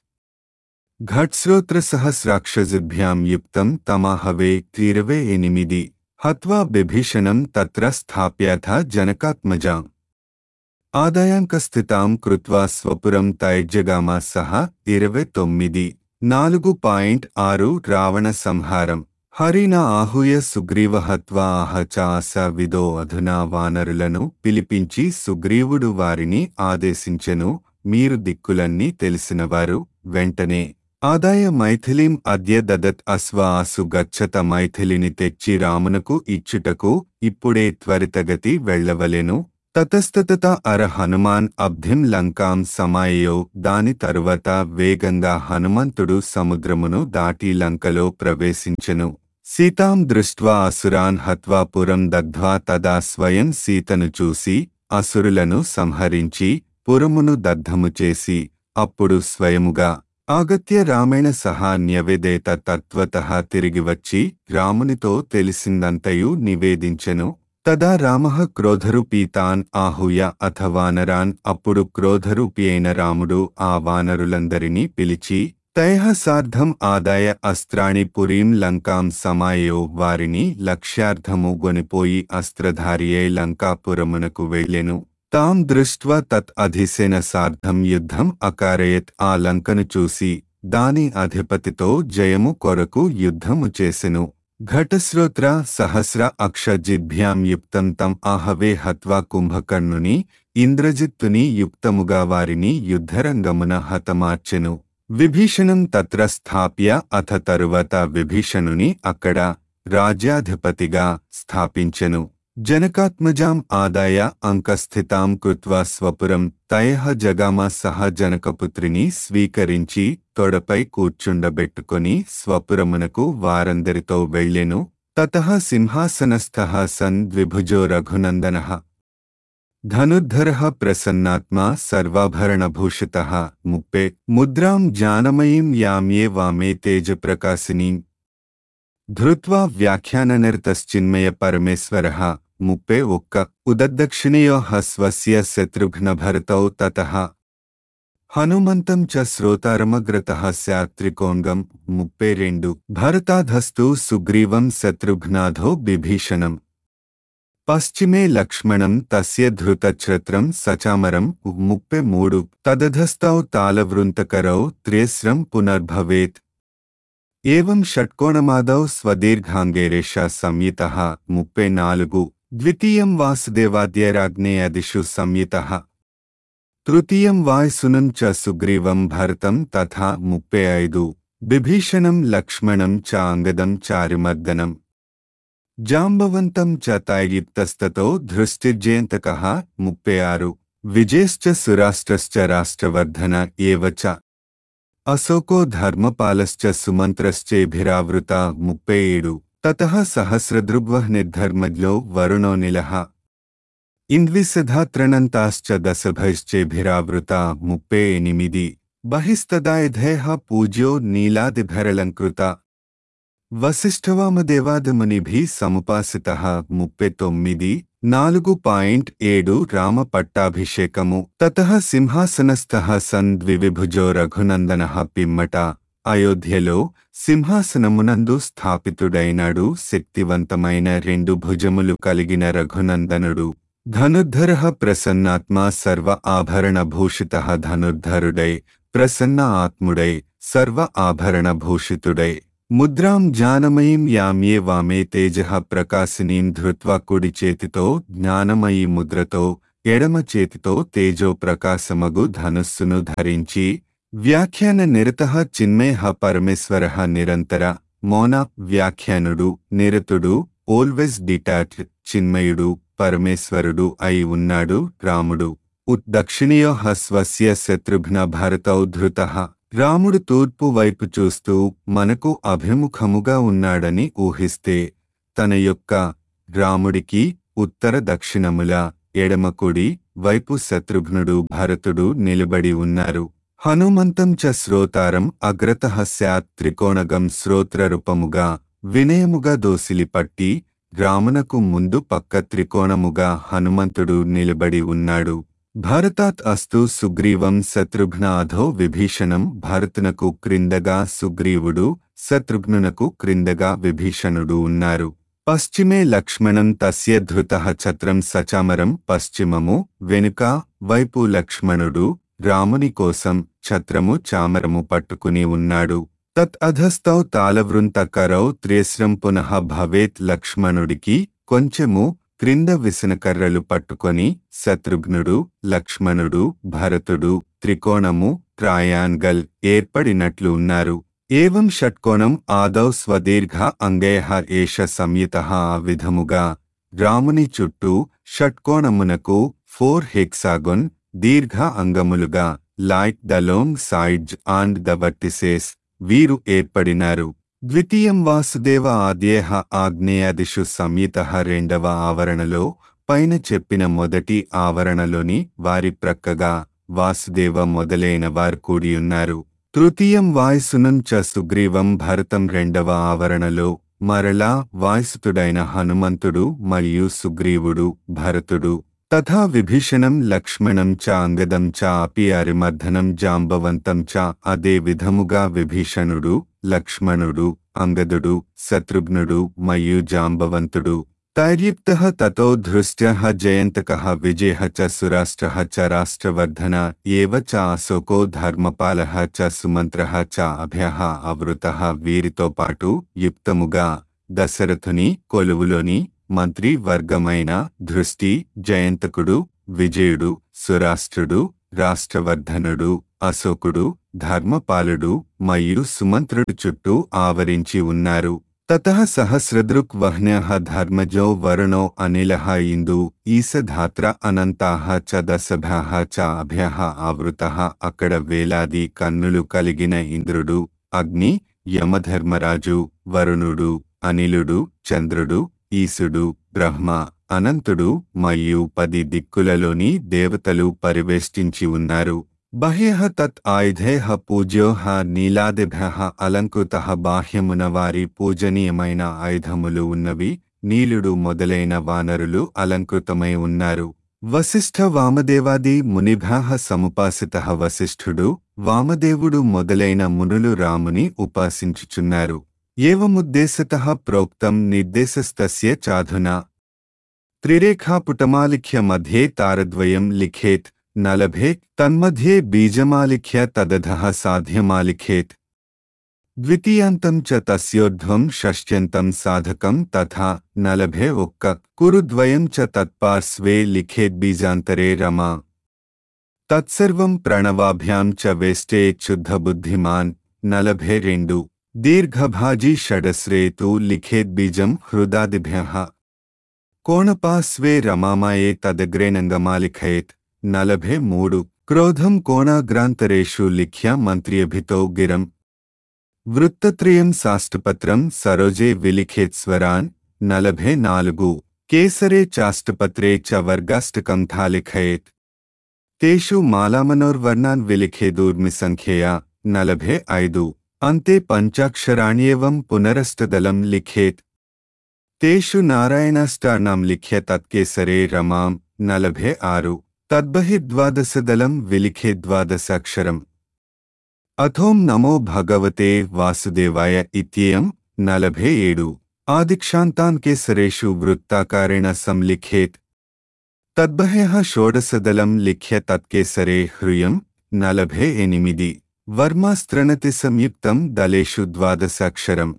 ఘట్స్రోత్రసహస్రాక్షజిభ్యాం యుక్తం తమాహవే ఇరవై ఎనిమిది హత్వా బిభీషణం తత్ర స్థాప్యాథ జనకాత్మజాం ఆదాయాంకస్థితాం కృత్వా స్వపురం తైజగామా సహ ఇరవై తొమ్మిది నాలుగు పాయింట్ ఆరు రావణ సంహారం హరిన ఆహూయ సుగ్రీవ హత్వా ఆహ చాస విదో అధునా వానరులను పిలిపించి సుగ్రీవుడు వారిని ఆదేశించెను మీరు దిక్కులన్నీ తెలిసినవారు వెంటనే ఆదాయ మైథిలీం అద్య దదత్ అశ్వ ఆసు గచ్చత మైథిలిని తెచ్చి రామునకు ఇచ్చుటకు ఇప్పుడే త్వరితగతి వెళ్లవలెను తతస్తత అర హనుమాన్ అబ్ధిం లంకాం సమాయో దాని తరువాత వేగంగా హనుమంతుడు సముద్రమును దాటి లంకలో ప్రవేశించెను సీతాం దృష్ట్వా అసురాన్ హత్వా పురం దగ్ధ్వా తదా స్వయం సీతను చూసి అసురులను సంహరించి పురమును దగ్ధము చేసి అప్పుడు స్వయముగా ఆగత్య రామేణ సహా న్యవేదేత తత్వత తిరిగి వచ్చి రామునితో తెలిసిందంతయు నివేదించెను తదా రామ క్రోధరూపీతాన్ ఆహూయ అథ వానరాన్ అప్పుడు క్రోధరూపి అయిన రాముడు ఆ వానరులందరినీ పిలిచి తైహ సార్ధం ఆదాయ అస్త్రాణి పురీం లంకాం సమాయో వారిని లక్ష్యార్థము గొనిపోయి అస్త్రధారియే లంకాపురమునకు వెళ్ళెను తాం దృష్ట్వా తత్ అధిసేన సార్ధం యుద్ధం అకారయత్ ఆ లంకను చూసి దాని అధిపతితో జయము కొరకు యుద్ధము చేసెను ఘటశ్రోత్ర సహస్ర అక్షజిద్భ్యాం యుక్తం తం ఆహవే హత్వా కుంభకర్ణుని ఇంద్రజిత్తుని యుక్తముగా వారిని యుద్ధరంగమున హతమార్చెను విభీషణం తత్ర స్థాప్య అథ తరువాత విభీషణుని అక్కడ రాజ్యాధిపతిగా స్థాపించెను జనకాత్మజాం ఆదాయ అంకస్థితాం కృత్వా స్వపురం తయః జగామ సహ జనకపుత్రిని స్వీకరించి తొడపై కూర్చుండబెట్టుకొని స్వపురమునకు వారందరితో వెళ్ళెను తతః సింహాసనస్థః సన్ ద్విభుజో రఘునందనః ధనుర్ధరః ప్రసన్నాత్మా సర్వాభరణభూషితః ముప్పే ముద్రాం జానమయీం యామ్యే వామే తేజప్రకాశినీం ధృత్వా వ్యాఖ్యాననిరతశ్చిన్మయ పరమేశ్వరः ముప్పే ఒక్క ఉదద్దక్షిణయోః స్వస్య శత్రుఘ్నభరతౌ తతః హనుమంతం చ శ్రోతారమగ్రతః శాత్రికోంగం ముప్పై రెండు భరతాధస్తు సుగ్రీవం శత్రుఘ్నాధో బిభీషణం పశ్చిమే లక్ష్మణం తస్య ధృతఛత్రం సచామరం ముప్పై మూడు తదధస్తౌ తాళవృంతకరౌ త్రేస్రం పునర్భవేత్ ఏవం షట్కోణమాదౌ స్వదీర్ఘాంగేరేష సంయుతః ముప్పై నాలుగు ద్వితీయం వాసుదేవాద్యరాగ్నేయాదిషు సంయుతః తృతీయం వాయుసునం చ సుగ్రీవం భరతం తథా ముప్పై ఐదు బిభీషణం లక్ష్మణం చ అంగదం చారిమర్దనం జాంబవంతం చ తాయుక్తస్తతో ధృష్టిర్జయంతకః ముప్పై ఆరు విజేశ్చ సురాష్ట్రశ్చ రాష్ట్రవర్ధన ఏవ చ అశోకో ధర్మపాలశ్చ సుమంత్రశ్చేభిరావృత ముప్పై ఏడు తతః సహస్రదృగ్వః నిర్ధర్మజ్లో వరుణో నిలః ఇంద్విసధాత్రణంతాశ్చ దశభైశ్చేభిరావృత ముప్పే ఎనిమిది బహిస్తదాయధేహ పూజ్యో నీలాదిభరలంకృత వశిష్ఠవామదేవాదమునిభి సముపాసిత ముప్పై తొమ్మిది నాలుగు పాయింట్ ఏడు రామ పట్టాభిషేకము తతః సింహాసనస్థ సన్ ద్వివిభుజో రఘునందన పిమ్మట అయోధ్యలో సింహాసనమునందు స్థాపితుడైనాడు శక్తివంతమైన రెండు భుజములు కలిగిన రఘునందనుడు ధనుర్ధర ప్రసన్నాత్మా సర్వ ఆభరణ భూషిత ధనుర్ధరుడై ప్రసన్న ఆత్ముడై సర్వ ఆభరణ భూషితుడై ముద్రాం జ్ఞానమయీం యామ్యే వామే తేజ ప్రకాశినీం ధృత్వా కుడి చేతితో జ్ఞానమయీ ముద్రతో ఎడమ చేతితో తేజో ప్రకాశమగు ధనుస్సును ధరించి వ్యాఖ్యాన నిరత చిన్మేహ పరమేశ్వర నిరంతర మౌన వ్యాఖ్యానుడు నిరతుడు ఓల్వేస్ డిటాచ్ చిన్మయుడు పరమేశ్వరుడు అయి ఉన్నాడు రాముడు ఉద్దక్షిణీయో స్వస్య శత్రుఘ్న భరతౌ ధృత రాముడు తూర్పు వైపు చూస్తూ మనకు అభిముఖముగా ఉన్నాడని ఊహిస్తే తన యొక్క రాముడికి ఉత్తర దక్షిణముల ఎడమకుడి వైపు శత్రుఘ్నుడు భరతుడు నిలబడి ఉన్నారు హనుమంతం చ శ్రోతారం అగ్రత స్యాత్ త్రికోణగం శ్రోత్రరూపముగా వినయముగా దోసిలి పట్టి రామునకు ముందు పక్క త్రికోణముగా హనుమంతుడు నిలబడి ఉన్నాడు భరతాత్ అస్తు సుగ్రీవం శత్రుఘ్నాధో విభీషణం భరతునకు క్రిందగా సుగ్రీవుడు శత్రుఘ్నునకు క్రిందగా విభీషణుడు ఉన్నారు పశ్చిమే లక్ష్మణం తస్య ధృత ఛత్రం సచామరం పశ్చిమము వెనుక వైపు లక్ష్మణుడు రాముని కోసం ఛత్రము చామరము పట్టుకుని ఉన్నాడు తత్ అధస్తౌ తాళవృంత కరౌ త్రేశ్రం పునః భవేత్ లక్ష్మణుడికి కొంచెము క్రింద విసనకర్రలు పట్టుకొని శత్రుఘ్నుడు లక్ష్మణుడు భరతుడు త్రికోణము ట్రాయాంగల్ ఏర్పడినట్లు ఉన్నారు ఏవం షట్కోణం ఆదౌ స్వదీర్ఘ అంగేహ ఏష సంయుత ఆ విధముగా రాముని చుట్టూ షట్కోణమునకు ఫోర్ హెక్సాగొన్ దీర్ఘ అంగములుగా like the long sides and the vertices వీరు ఏర్పడినారు ద్వితీయం వాసుదేవ ఆద్యేహ ఆగ్నేయాదిషు సంయుత రెండవ ఆవరణలో పైన చెప్పిన మొదటి ఆవరణలోని వారి ప్రక్కగా వాసుదేవ మొదలైన వారు కూడియున్నారు తృతీయం వాయుసునం చ సుగ్రీవం భరతం రెండవ ఆవరణలో మరలా వాయుసుతుడైన హనుమంతుడు మరియు సుగ్రీవుడు భరతుడు తథా విభీషణం లక్ష్మణం చ అంగదం చ అపి అరిమర్ధనం జాంబవంతం చ అదే విధముగా విభీషణుడు లక్ష్మణుడు అంగదుడు శత్రుఘ్నుడు మరియు జాంబవంతుడు తైర్యుక్త తతో ధృష్ట్య జయంతక విజయ చ సురాష్ట్ర చ రాష్ట్రవర్ధన ఏవ చ అశోకో ధర్మపాల చ సుమంత్ర చ అభ్య అవృత వీరితో పాటు యుక్తముగా దశరథుని కొలువులోని మంత్రి వర్గమైన దృష్టి జయంతకుడు విజయుడు సురాష్ట్రుడు రాష్ట్రవర్ధనుడు అశోకుడు ధర్మపాలుడు మరియు సుమంత్రుడు చుట్టూ ఆవరించి ఉన్నారు తత సహస్రదృక్ వహ్న్య ధర్మజో వరుణో అనిల ఇందు ఈసధాత్ర అనంతా చ దశభ్య చ అభ్య ఆవృత అక్కడ వేలాది కన్నులు కలిగిన ఇంద్రుడు అగ్ని యమధర్మరాజు వరుణుడు అనిలుడు చంద్రుడు ఈశుడు బ్రహ్మ అనంతుడు మరియు పది దిక్కులలోని దేవతలు పరివేష్టించి ఉన్నారు బహ్య తత్ ఆయుధేహ పూజ్యోహ నీలాదిభ్య అలంకృత బాహ్యమున వారి పూజనీయమైన ఆయుధములు ఉన్నవి నీలుడు మొదలైన వానరులు అలంకృతమై ఉన్నారు వశిష్ఠ వామదేవాది మునిభ్యాహ సముపాసిత వశిష్ఠుడు వామదేవుడు మొదలైన మునులు రాముని ఉపాసించుచున్నారు ఏవముద్దేశత ప్రోక్తం నిర్దేశస్తస్య చాధునా త్రిరేఖాపుటమాలిఖ్య మధ్యే తారద్వయం లిఖేత్ నలభే తన్మధ్యే బీజమాలిఖ్య తదధః సాధ్యమాలిఖేత్ ద్వితీయాంతం చ తస్యోర్ధ్వం షష్ట్యంతం సాధకం తథా నలభే ఒక్క కురుద్వయం చ తత్పార్శ్వే లిఖేద్బీజాంతరే రమా తత్సర్వం ప్రణవాభ్యాం చ వేష్టేచ్చుద్ధబుద్ధిమాన్ నలభే రెండు దీర్ఘభాజీ షడస్రేతు లిఖేద్బీజం హృదాదిభ్య కోణపాస్వే రమామాయే తదగ్రేనంగమాలిఖయేత్ నలభే మూడు క్రోధం కోణాగ్రాంతరేషు లిఖ్య మంత్రియభితో గిరం వృత్తత్రయం సాష్టపత్రం సరోజే విలిఖేత్స్వరాన్ నలభై నాలుగు కేసరే చాష్టపత్రే చ వర్గాష్టకం థాలిఖయేత్ తేషు మాలామనోర్వర్ణాన్ విలిఖేదూర్మి సంఖ్యయా నలభై ఐదు అంతే పంచాక్షరాణ్యేవం పునరష్టదలం లిఖేత్ తేషు నారాయణాష్టానాం లిఖ్య తత్కేసరే రమాం నలభై ఆరు తద్బహిర్ద్వాదశదలం విలిఖే ద్వాదశాక్షరం అథోం నమో భగవతే వాసుదేవాయ ఇత్యేయం నలభై ఏడు ఆదిక్షాంతాన్ కేసరేషు వృత్తాకారేణ సంలిఖేత్ తద్బహ్యః షోడశదలం లిఖ్య తత్కేసరే హ్రుయం నలభై ఎనిమిది వర్మాస్త్రణతి సంయుక్తం దళేషు ద్వాదశాక్షరం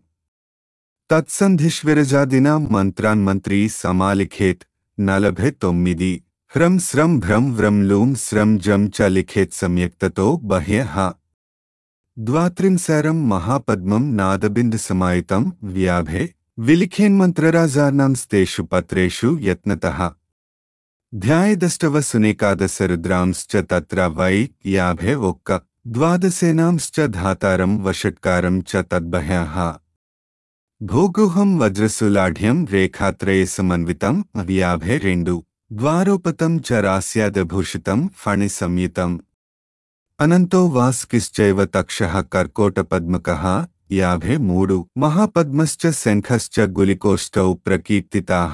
తత్సంధిష్విరజాదినా మంత్రాన్ మంత్రీ సమాలిఖేత్ నలభై తొమ్మిది హ్రం స్రం భ్రం వ్రం లూం స్రం జం చ లిఖేత్ సంయుక్తతో బహ్యః ద్వాత్రింశారం మహాపద్మం నాదబిందు సమాయుతం వ్యాభే విలిఖేన్మంత్రరాజానాం స్తేషు పత్రేషు యత్నతః ధ్యాయదష్టవ సునేకాదశ రుద్రాంశ్చ తత్ర వై యాభే ఒక్క ద్వాదశేనాంశ్చ ధాతారం వషట్కారం చ తద్బహ్యః భోగుహం వజ్రసులాఢ్యం రేఖాత్రయ సమన్వితం వ్యాభే రెండు ద్వారోపతం చ రాస్యాదభూషితం ఫణి సంయుతం అనంతో వాస్కిశ్చైవ తక్షః కర్కోటపద్మకః యాభై మూడు మహాపద్మశ్చ శంఖశ్చ గులికోష్టౌ ప్రకీర్తితాః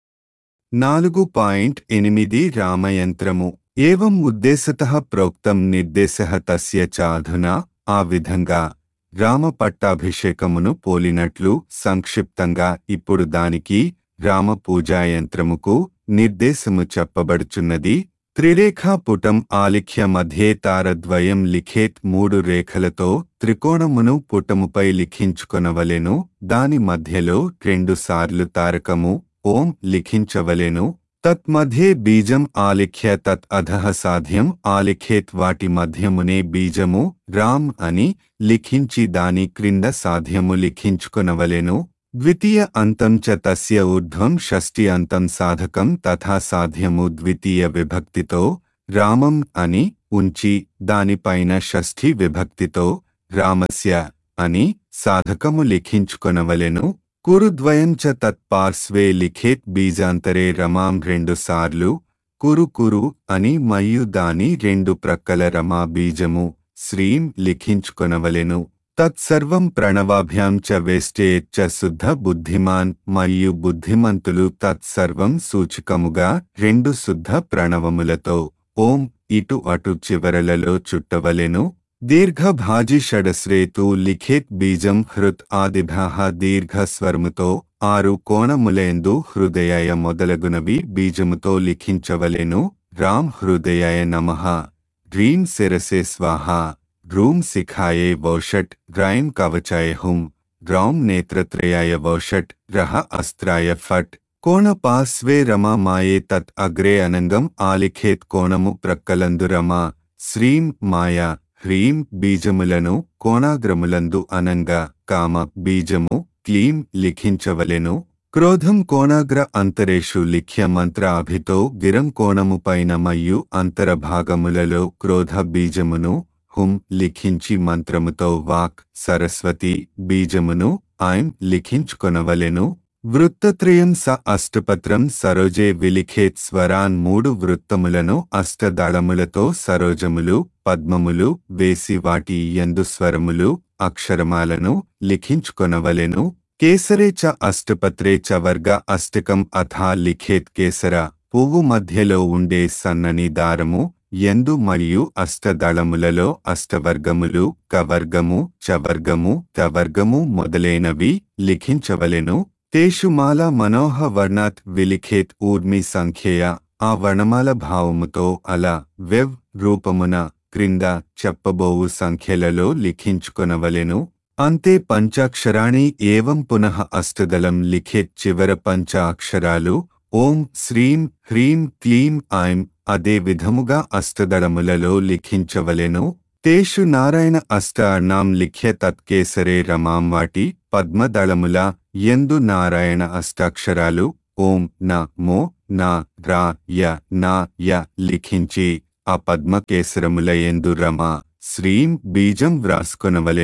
నాలుగు పాయింట్ ఎనిమిది రామయంత్రము ఏవం ఉద్దేశతః ప్రోక్తం నిర్దేశః తస్య చాధునా ఆ విధంగా రామ పట్టాభిషేకమును పోలినట్లు సంక్షిప్తంగా ఇప్పుడు దానికి రామ పూజాయంత్రముకు నిర్దేశము చెప్పబడుచున్నది త్రిరేఖాపుటం ఆలిఖ్య మధ్యే తారద్వయం లిఖేత్ మూడు రేఖలతో త్రికోణమును పుటముపై లిఖించుకొనవలెను దాని మధ్యలో రెండు సార్లు తారకము ఓం లిఖించవలెను తత్మధ్యే బీజం ఆలిఖ్య తత్ అధః సాధ్యం ఆలిఖేత్ వాటి మధ్యమునే బీజము రామ్ అని లిఖించి దాని క్రింద సాధ్యము లిఖించుకొనవలెను ద్వితీయ అంతం చ తస్య ఊర్ధ్వం షష్ఠి అంతం సాధకం తథా సాధ్యము ద్వితీయ విభక్తితో రామం అని ఉంచి దానిపైన షష్ఠి విభక్తితో రామస్య అని సాధకము లిఖించుకొనవలెను కురుద్వయం చ తత్పార్శ్వే లిఖేత్ బీజాంతరే రమాం రెండు సార్లు కురు కురు అని మరియు దాని రెండు ప్రక్కల రమా బీజము శ్రీం లిఖించుకొనవలెను తత్సర్వం ప్రణవాభ్యాం చ వేష్టే చ శుద్ధ బుద్ధిమాన్ మరియు బుద్ధిమంతులు తత్సర్వం సూచికముగా రెండు శుద్ధ ప్రణవములతో ఓం ఇటు అటు చివరలలో చుట్టవలెను దీర్ఘభాజి షడశ్రేతు లిఖేత్ బీజం హృత్ ఆదిభ్యాహ దీర్ఘస్వరముతో ఆరు కోణములేందు హృదయాయ మొదలగునవి బీజముతో లిఖించవలెను రామ్ హృదయాయ నమః హ్రీం శిరసే స్వాహ రూం శిఖాయే వౌషట్ రైం కవచాయ హుం రౌం నేత్రత్రయాయ వౌషట్ రహ అస్త్రాయ ఫట్ కోణ పార్శ్వే రమ మాయే తత్ అగ్రే అనంగం ఆలిఖేత్ కోణము ప్రక్కలందు రమ శ్రీం మాయా హ్రీం బీజములను కోణాగ్రములందు అనంగా కామ బీజము క్లీం లిఖించవలెను క్రోధం కోణాగ్ర అంతరేషు లిఖ్య మంత్ర అభితో గిరం కోణము పైన మయ్యు అంతర భాగములలో క్రోధ బీజమును హుం లిఖించి మంత్రముతో వాక్ సరస్వతి బీజమును ఐం లిఖించుకొనవలెను వృత్తత్రయం స అష్టపత్రం సరోజే విలిఖేత్ స్వరాన్ మూడు వృత్తములను అష్టదళములతో సరోజములు పద్మములు వేసి వాటి యందు స్వరములు అక్షరమాలను లిఖించుకొనవలెను కేసరే చ అష్టపత్రే చ వర్గ అష్టకం అథా లిఖేత్ కేసర పువ్వు మధ్యలో ఉండే సన్నని దారము ఎందు మరియు అష్టదళములలో అష్టవర్గములు కవర్గము చవర్గము తవర్గము మొదలైనవి లిఖించవలెను తేషు మాల మనోహ వర్ణాత్ విలిఖేత్ ఊర్మి సంఖ్యయ ఆ వర్ణమాల భావముతో అలా వెవ్ రూపమున క్రింద చెప్పబోవు సంఖ్యలలో లిఖించుకొనవలెను అంతే పంచాక్షరాణి ఏవం పునః అష్టదళం లిఖేత్ చివర పంచ అక్షరాలు ఓం శ్రీం హ్రీం క్లీం ఐం అదే విధముగా అష్టదళములలో లిఖించవలెను తేషు నారాయణ అష్ట అర్ణాం లిఖ్య తత్కేసరే రమాం వాటి పద్మదళముల ఎందు నారాయణ అష్టాక్షరాలు ఓం న మో నా రా య నా య లిఖించి ఆ పద్మకేసరముల ఎందు రమ శ్రీం బీజం వ్రాసుకొనవలెను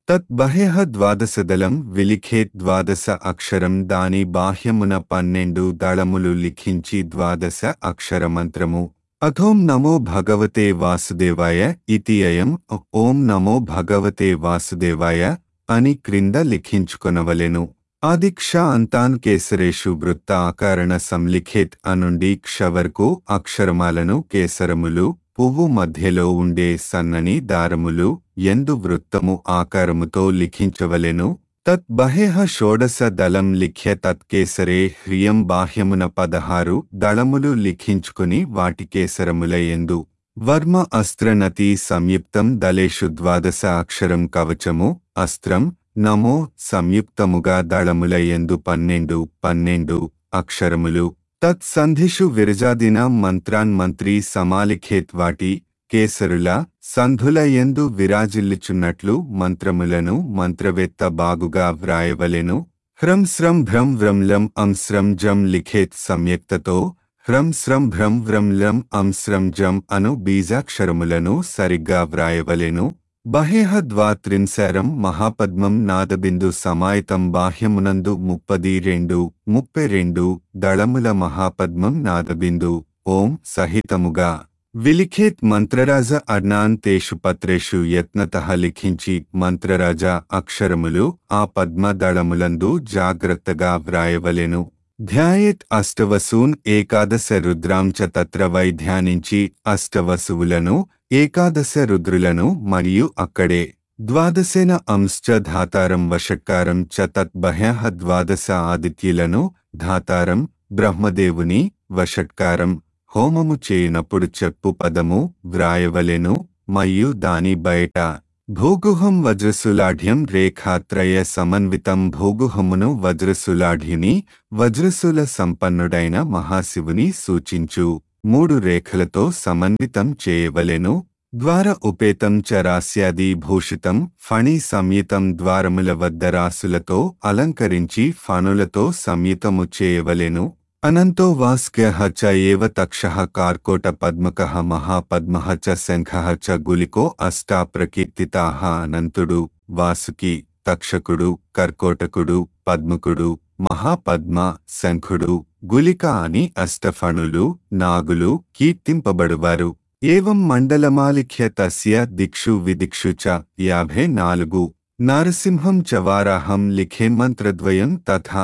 తత్ బహ్యః ద్వాదశదళం విలిఖేత్ ద్వాదశ అక్షరం దాని బాహ్యమున పన్నెండు దళములు లిఖించి ద్వాదశ అక్షరమంత్రము అథోం నమో భగవతే వాసుదేవాయ ఇతి అయం ఓం నమో భగవతే వాసుదేవాయ అని క్రింద లిఖించుకొనవలెను ఆది క్ష అంతాన్ కేసరేషు వృత్త ఆకారణ సంలిఖిత్ అనుండి క్ష వరకు అక్షరమాలను కేసరములు పువ్వు మధ్యలో ఉండే సన్నని దారములు ఎందు వృత్తము ఆకారముతో లిఖించవలెను తత్ బహేహ షోడశ దళం లిఖ్య తత్కేసరే హ్రియం బాహ్యమున పదహారు దళములు లిఖించుకుని వాటి కేసరముల ఎందు వర్మ అస్త్రనతి సంయుక్తం దళేషు ద్వాదశ అక్షరం కవచము అస్త్రం నమో సంయుక్తముగా దళముల ఎందు పన్నెండు పన్నెండు అక్షరములు తత్ సంధిషు విరజాదిన మంత్రాన్ మంత్రి సమాలిఖేత్ వాటి కేసరుల సంధుల ఎందు విరాజిల్లుచున్నట్లు మంత్రములను మంత్రవేత్త బాగుగా వ్రాయవలెను హ్రం స్రం భ్రం వ్రంలం అం స్రం జం లిఖేత్ సంయక్తతో హ్రం స్రం భ్రం వ్రంలం అం స్రం జం అను బీజాక్షరములను సరిగ్గా వ్రాయవలెను బహేహ ద్వాత్రింశరం మహాపద్మం నాదబిందు సమాయితం బాహ్యమునందు ముప్పది రెండు ముప్పై రెండు దళముల మహాపద్మం నాదబిందు ఓం సహితముగా విలిఖేత్ మంత్రరాజ అర్ణాన్ తేషు పత్రేషు యత్నత లిఖించి మంత్రరాజ అక్షరములు ఆ పద్మ దళములందు జాగ్రత్తగా వ్రాయవలెను ధ్యాయేత్ అష్టవసూన్ ఏకాదశ రుద్రాం చ తత్ర వై ధ్యానించి అష్టవసువులను ఏకాదశ రుద్రులను మరియు అక్కడే ద్వాదశేన అంశ్చ ధాతారం వషట్కారం చ తత్ బహ్యః ద్వాదశ ఆదిత్యులను ధాతారం బ్రహ్మదేవుని వషట్కారం హోమము చేయునప్పుడు చెప్పు పదము వ్రాయవలెను మరియు దాని బయట భూగుహం వజ్రసులాఢ్యం రేఖాత్రయ సమన్వితం భూగుహమును వజ్రసులాఢ్యుని వజ్రసుల సంపన్నుడైన మహాశివుని సూచించు మూడు రేఖలతో సమన్వితం చేయవలెను ద్వార ఉపేతం చ రాస్యాది భూషితం ఫణి సంయుతం ద్వారముల వద్ద రాసులతో అలంకరించి ఫణులతో సంయుతము చేయవలెను అనంతో వాస్క్యః చ ఏవ తక్షః కార్కోట పద్మకః మహాపద్మః చ శంఖః చ గులికో అష్టా ప్రకీర్తితాః అనంతుడు వాసుకి తక్షకుడు కర్కోటకుడు పద్మకుడు మహాపద్మ శంఖుడు గులిక అని అష్టఫణులు నాగులు కీర్తింపబడువారు ఏవం మండలమాలిఖ్య తస్య దిక్షు విదిక్షు చ యాభై నాలుగు నారసింహం చ వారాహం లిఖే మంత్రద్వయం తథా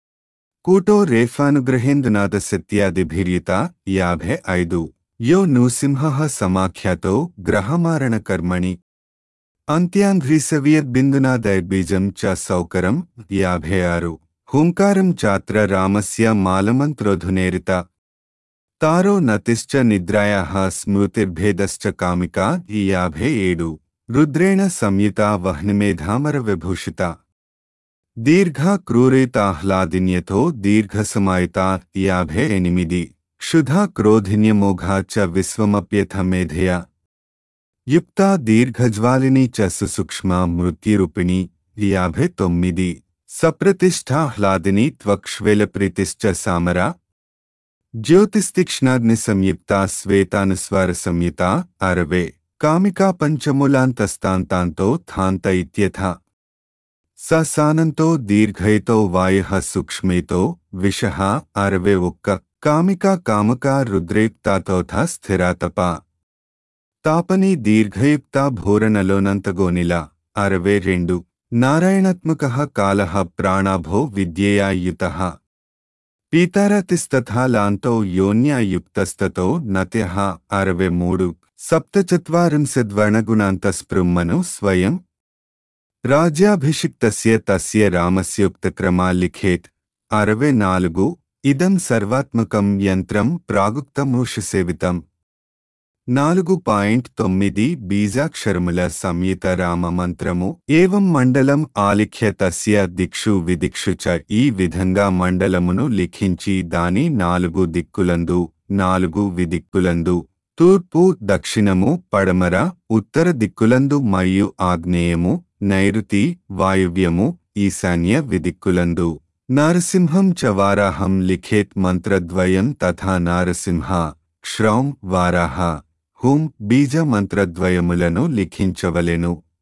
కూటో రేఫానుగ్రహేందునాథ సత్యాదిభిర్యుత యాభై ఐదు యో నృసింహ సమాఖ్యాతో గ్రహమారణ కర్మణి అంత్యాంఘ్రీసవియద్బిందునాదైర్బీజం చ సౌకరం యాభై ఆరు హుంకారం చాత్ర రామస్య మాలమంత్రోధునేరిత తారో నతిశ్చ నిద్రాయాః స్మృతిర్భేదశ్చ కామికా యాభై ఏడు రుద్రేణ సంయుత వహ్నిమేధామర విభూషిత దీర్ఘ క్రూరేతాహ్లాదిన్యతో దీర్ఘసమాయిత యాభై ఎనిమిది క్షుధా క్రోధిన్యమోఘా చ విశ్వమప్యథ మేధయ యుక్తా దీర్ఘజ్వాలిని చ సుసూక్ష్మ మృత్యురూపిణి యాభై తొమ్మిది సప్రతిష్టాహ్లాదిని త్వక్ష్వేలప్రీతిశ్చ సామర జ్యోతిస్తిక్ష్ణాగ్ని సంయుక్త శ్వేతానుస్వార సంయుత అరవే కామికా పంచమూలాంతస్తాంతాంతో థాంత ఇత్యథ ససానంతో దీర్ఘైతో వాయ సూక్ష్మేతో విష అరవే ఒక్క కామికా కామక రుద్రేక్తాతోథ స్థిరాతప తాపని దీర్ఘయుక్త భూరణలోనంతగోనిల అరవే రెండు నారాయణాత్మక కాల ప్రాణాభో విద్యయాయుత పీతారతిస్తథా లాంతో యోన్యాయుక్తస్తతో నత్య అరవై మూడు సప్తచత్వారింశద్వర్ణగుణాంతస్పృమ్మను స్వయం రాజ్యాభిషిక్తస్య తస్య రామస్యోక్తక్రమా లిఖేత్ అరవై నాలుగు ఇదం సర్వాత్మకం యంత్రం ప్రాగుక్తమూషసేవితం నాలుగు పాయింట్ తొమ్మిది బీజాక్షరముల సంయుత రామ మంత్రము ఏవం మండలం ఆలిఖ్య తస్య దిక్షు విదిక్షు చ ఈ విధంగా మండలమును లిఖించి దాని నాలుగు దిక్కులందు నాలుగు విదిక్కులందు తూర్పు దక్షిణము పడమర ఉత్తర దిక్కులందు మరియు ఆగ్నేయము నైరుతి వాయువ్యము ఈశాన్య విదిక్కులందు నారసింహం చ వారాహం లిఖేత్ మంత్రద్వయం తథా నారసింహ క్షౌం వారాహ హుం బీజ మంత్రద్వయములను లిఖించవలెను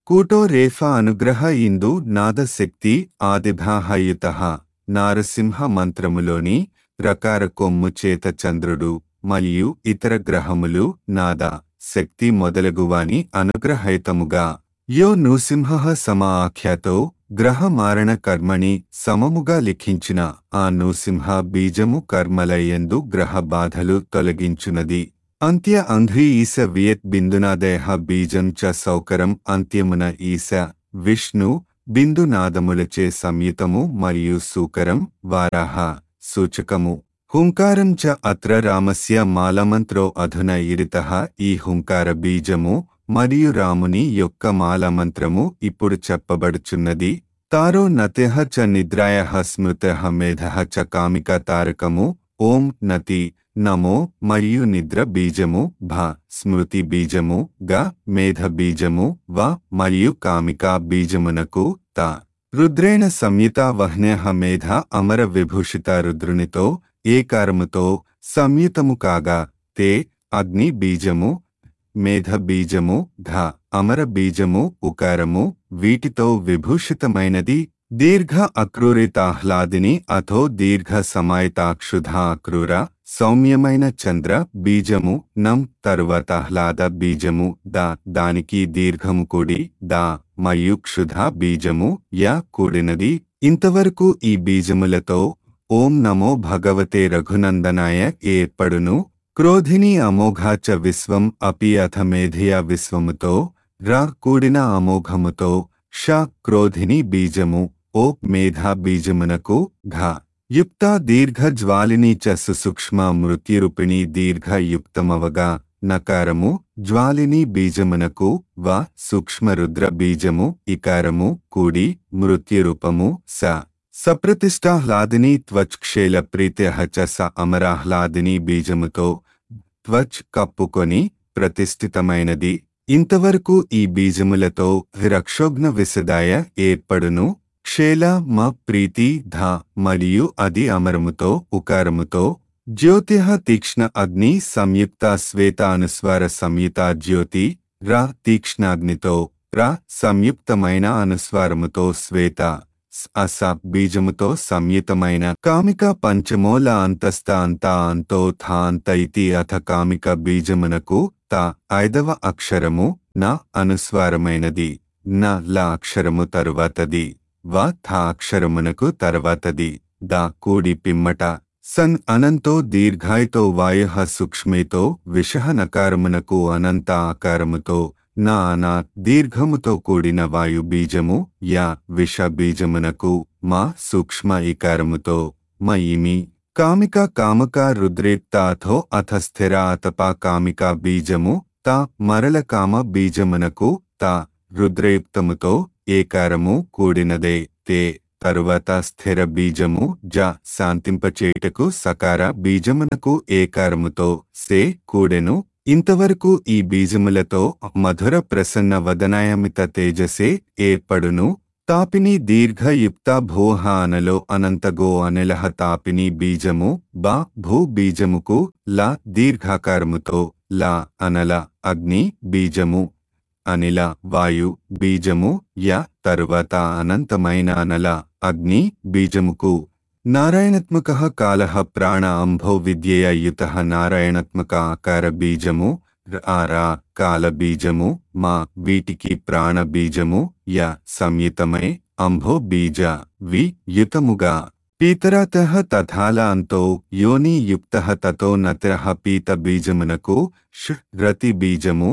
కూటో రేఫ అనుగ్రహ ఇందు నాదశక్తి ఆదిభాహయుత నారసింహ మంత్రములోని రకార కొమ్ము చేత చంద్రుడు మరియు ఇతర గ్రహములు నాద శక్తి మొదలగువాని అనుగ్రహయుతముగా యో నృసింహ సమ ఆఖ్యాతో గ్రహ మారణ కర్మణి సమముగా లిఖించిన ఆ నృసింహ బీజము కర్మలయందు గ్రహ బాధలు తొలగించునది అంత్య అంధ్రి ఈశ వియత్ బిందునాదేహ బీజం చ సౌకరం అంత్యమున ఈశ విష్ణు బిందునాదములచే సంయుతము మరియు సూకరం వారాహ సూచకము హుంకారం చ అత్ర రామస్య మాలమంత్రో అధున ఇరిత ఈ హుంకార బీజము మరియు రాముని యొక్క మాలమంత్రము ఇప్పుడు చెప్పబడుచున్నది తారో నత్యః చ నిద్రాయ స్మృత మేధ చ కామిక తారకము ఓం నతి నమో మరియు నిద్ర బీజము భ స్మృతి బీజము గ మేధ బీజము వ మరియు కామిక బీజమునకు త రుద్రేణ సంయుత వహ్నేహ మేధ అమర విభూషిత రుద్రునితో ఏకారముతో సంయుతము కాగా తే అగ్ని బీజము మేధ బీజము ధ అమర బీజము ఉకారము వీటితో విభూషితమైనది దీర్ఘ అక్రూరితాహ్లాదిని అథో దీర్ఘ సమాయతాక్షుధ అక్రూర సౌమ్యమైన చంద్ర బీజము నం తరువాత ఆహ్లాద బీజము ద దానికి దీర్ఘము కూడి ద మరియు క్షుధ బీజము య కూడినది ఇంతవరకు ఈ బీజములతో ఓం నమో భగవతే రఘునందనాయ ఏర్పడును క్రోధిని అమోఘాచ విశ్వం అపి అథ మేధియా విశ్వముతో రా కూడిన అమోఘముతో ష క్రోధిని బీజము ఓ మేధా బీజమునకు ఘ యుక్త దీర్ఘ జ్వాలిని చ సుసూక్ష్మ మృత్యురూపిణి దీర్ఘ యుక్తమవగా నకారము జ్వాలిని బీజమునకు వ సూక్ష్మరుద్ర బీజము ఇకారము కూడి మృత్యురూపము స సప్రతిష్టాహ్లాదిని త్వచ్క్షేల ప్రీత్యహ చ స అమరాహ్లాదిని బీజముతో త్వచ్ కప్పుకొని ప్రతిష్ఠితమైనది ఇంతవరకు ఈ బీజములతో రక్షోఘ్న విసదాయ ఏర్పడును క్షేల మ ప్రీతి ధ మరియు అది అమరముతో ఉకారముతో జ్యోతిః తీక్ష్ణ అగ్ని సంయుక్త శ్వేతానుస్వార సంయుత జ్యోతి రా తీక్ష్ణాగ్నితో రా సంయుక్తమైన అనుస్వారముతో శ్వేత స్ అస బీజముతో సంయుతమైన కామిక పంచమూల అంతస్థ అంత అంతో థ అంత ఇతి అథ కామిక బీజమునకు త ఐదవ అక్షరము న అనుస్వారమైనది న ల అక్షరము తరువాతది వ థ అక్షరమునకు తర్వాతది ద కూడి పిమ్మట సన్ అనంతో దీర్ఘాయితో వాయ సూక్ష్మేతో విషహ నకారమునకు అనంత ఆకారముతో నా అనా దీర్ఘముతో కూడిన వాయు బీజము యా విష బీజమునకు మా సూక్ష్మ ఇకారముతో మయిమి కామిక కామక రుద్రేక్త అథో అథ స్థిర అతపా కామిక బీజము త మరల కామ బీజమునకు త రుద్రయుక్తముతో ఏకారము కూడినదే తే తరువాత స్థిర బీజము జ శాంతింపచేయుటకు సకార బీజమునకు ఏకారముతో సే కూడెను ఇంతవరకు ఈ బీజములతో మధుర ప్రసన్న వదనాయమిత తేజసే ఏర్పడును తాపిని దీర్ఘయుక్త భూహ అనలో అనంతగో అనలహ తాపిని బీజము బా భూ బీజముకు ల దీర్ఘాకారముతో ల అనల అగ్ని బీజము అనిల వాయు బీజము య తరువాత అనంతమైన అనల అగ్ని బీజముకు నారాయణాత్మక కాల ప్రాణ అంభో విద్యయ యుత నారాయణాత్మక ఆకార బీజము ఆరా కాల బీజము మా వీటికి ప్రాణ బీజము య సంయుతమై అంభో బీజ వి యుతముగా పీతరత తథాల అంతో యోని యుక్త తతో నత పీత బీజమునకు ష్ రతి బీజము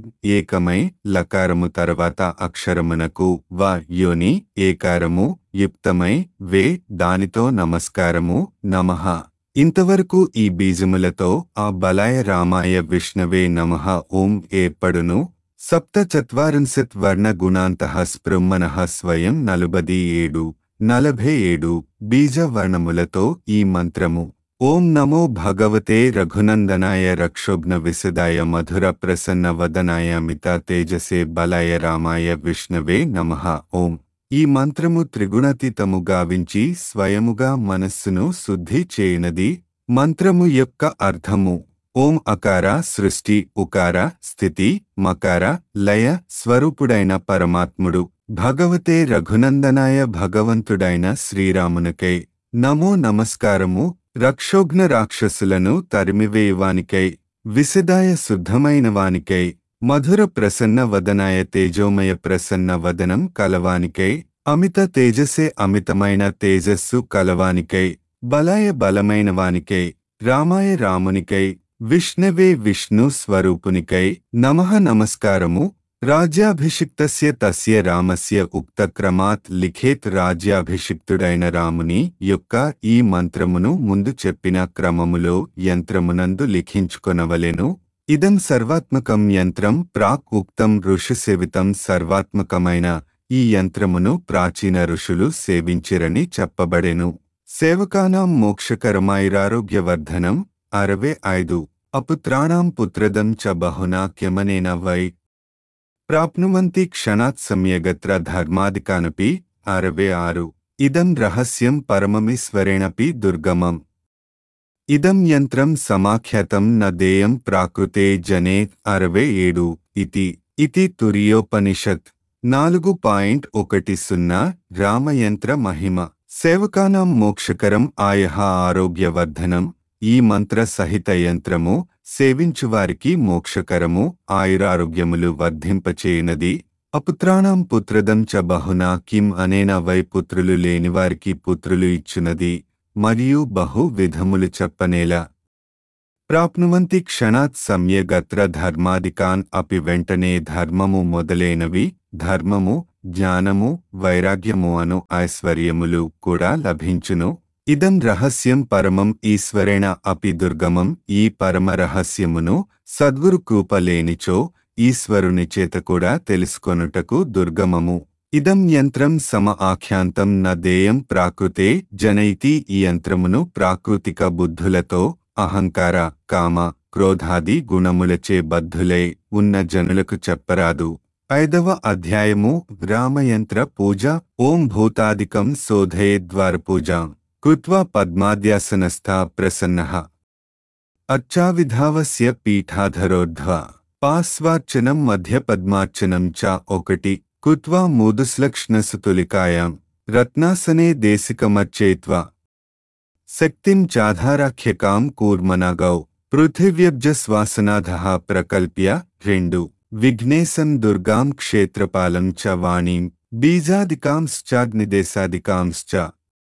ఏకమై లకారము తర్వాత అక్షరమునకు వ యోని ఏకారము యుక్తమై వే దానితో నమస్కారము నమః ఇంతవరకు ఈ బీజములతో ఆ బలాయ రామాయ విష్ణవే నమః ఓం ఏర్పడును సప్త చత్వారింశత్ వర్ణ గుణాంత స్పృమ్మన స్వయం నలుబది ఏడు నలభై ఏడు బీజ వర్ణములతో ఈ మంత్రము ఓం నమో భగవతే రఘునందనాయ రక్షోఘ్న విశదాయ మధుర ప్రసన్న వదనాయ మిత తేజసే బలాయ రామాయ విష్ణవే నమః ఓం ఈ మంత్రము త్రిగుణాతీతము గావించి స్వయముగా మనస్సును శుద్ధి చేయనది మంత్రము యొక్క అర్థము ఓం అకార సృష్టి ఉకార స్థితి మకార లయ స్వరూపుడైన పరమాత్ముడు భగవతే రఘునందనాయ భగవంతుడైన శ్రీరామునికై నమో నమస్కారము రక్షోఘ్న రాక్షసులను తరిమివేయవానికై విశదాయ శుద్ధమైన వానికై మధుర ప్రసన్న వదనాయ తేజోమయ ప్రసన్న వదనం కలవానికై అమిత తేజసే అమితమైన తేజస్సు కలవానికై బలాయ బలమైన వానికై రామాయ రామునికై విష్ణవే విష్ణు స్వరూపునికై నమః నమస్కారము రాజ్యాభిషిక్తస్య తస్య రామస్య ఉక్తక్రమాత్ లిఖేత్ రాజ్యాభిషిక్తుడైన రాముని యొక్క ఈ మంత్రమును ముందు చెప్పిన క్రమములో యంత్రమునందు లిఖించుకొనవలెను ఇదం సర్వాత్మకం యంత్రం ప్రాక్ ఉక్తం ఋషిసేవితం సర్వాత్మకమైన ఈ యంత్రమును ప్రాచీన ఋషులు సేవించిరని చెప్పబడెను సేవకానాం మోక్షకరమైరారోగ్యవర్ధనం అరవై ఐదు అపుత్రాణాం పుత్రదం చ బహునా కెమనేన వై ప్రాప్నువంతి క్షణాత్ సమ్యగత్ర ధర్మాదికానపి అరవై ఆరు ఇదం రహస్యం పరమమీశ్వరేణపి దుర్గమం ఇదం యంత్రం సమాఖ్యాతం న దేయం ప్రాకృతే జనే అరవై ఏడు ఇతి ఇతి తురియోపనిషత్ నాలుగు పాయింట్ ఒకటి సున్నా రామయంత్ర మహిమ సేవకానాం మోక్షకరం ఆయహ ఆరోగ్యవర్ధనం ఈ మంత్ర సహిత యంత్రము సేవించువారికి మోక్షకరము ఆయురారోగ్యములు వర్ధింపచేయునది అపుత్రాణం పుత్రదం చ బహునా కిం అనేన వై పుత్రులు లేనివారికి పుత్రులు ఇచ్చునది మరియు బహు విధములు చెప్పనేలా ప్రాప్నువంతి క్షణాత్ సమ్యగత్ర ధర్మాదికాన్ అపి వెంటనే ధర్మము మొదలైనవి ధర్మము జ్ఞానము వైరాగ్యము అను ఐశ్వర్యములు కూడా లభించును ఇదం రహస్యం పరమం ఈశ్వరేణ అపి దుర్గమం ఈ పరమ రహస్యమును సద్గురు కృప లేనిచో ఈశ్వరుని చేత కూడా తెలుసుకొనుటకు దుర్గమము ఇదం యంత్రం సమ ఆఖ్యాంతం న దేయం ప్రాకృతే జనైతి ఈ యంత్రమును ప్రాకృతిక బుద్ధులతో అహంకార కామ క్రోధాది గుణములచే బద్ధులై ఉన్న జనులకు చెప్పరాదు ఐదవ అధ్యాయము రామయంత్ర పూజ ఓం భూతాదికం శోధయే ద్వారపూజ కృత్వా పద్మాద్యాసనస్థ ప్రసన్న అచ్చావిధావస్య పీఠాధరోర్ధ్వ పాస్వార్చనం మధ్య పద్మార్చనం చ ఒకటి కృత్వా మూదుశ్లక్ష్ణసుతులికాయాం రత్నాసనే దేశికమర్చయిత్వా శక్తిం చాధారాఖ్యకాం కూర్మనగౌ పృథివ్యబ్జస్వాసనాధః ప్రకల్ప్య రెండు విఘ్నేశం దుర్గాం క్షేత్రపాలం చ వాణీం బీజాదికాంశ్చాగ్నిదేశాదికాంశ్చ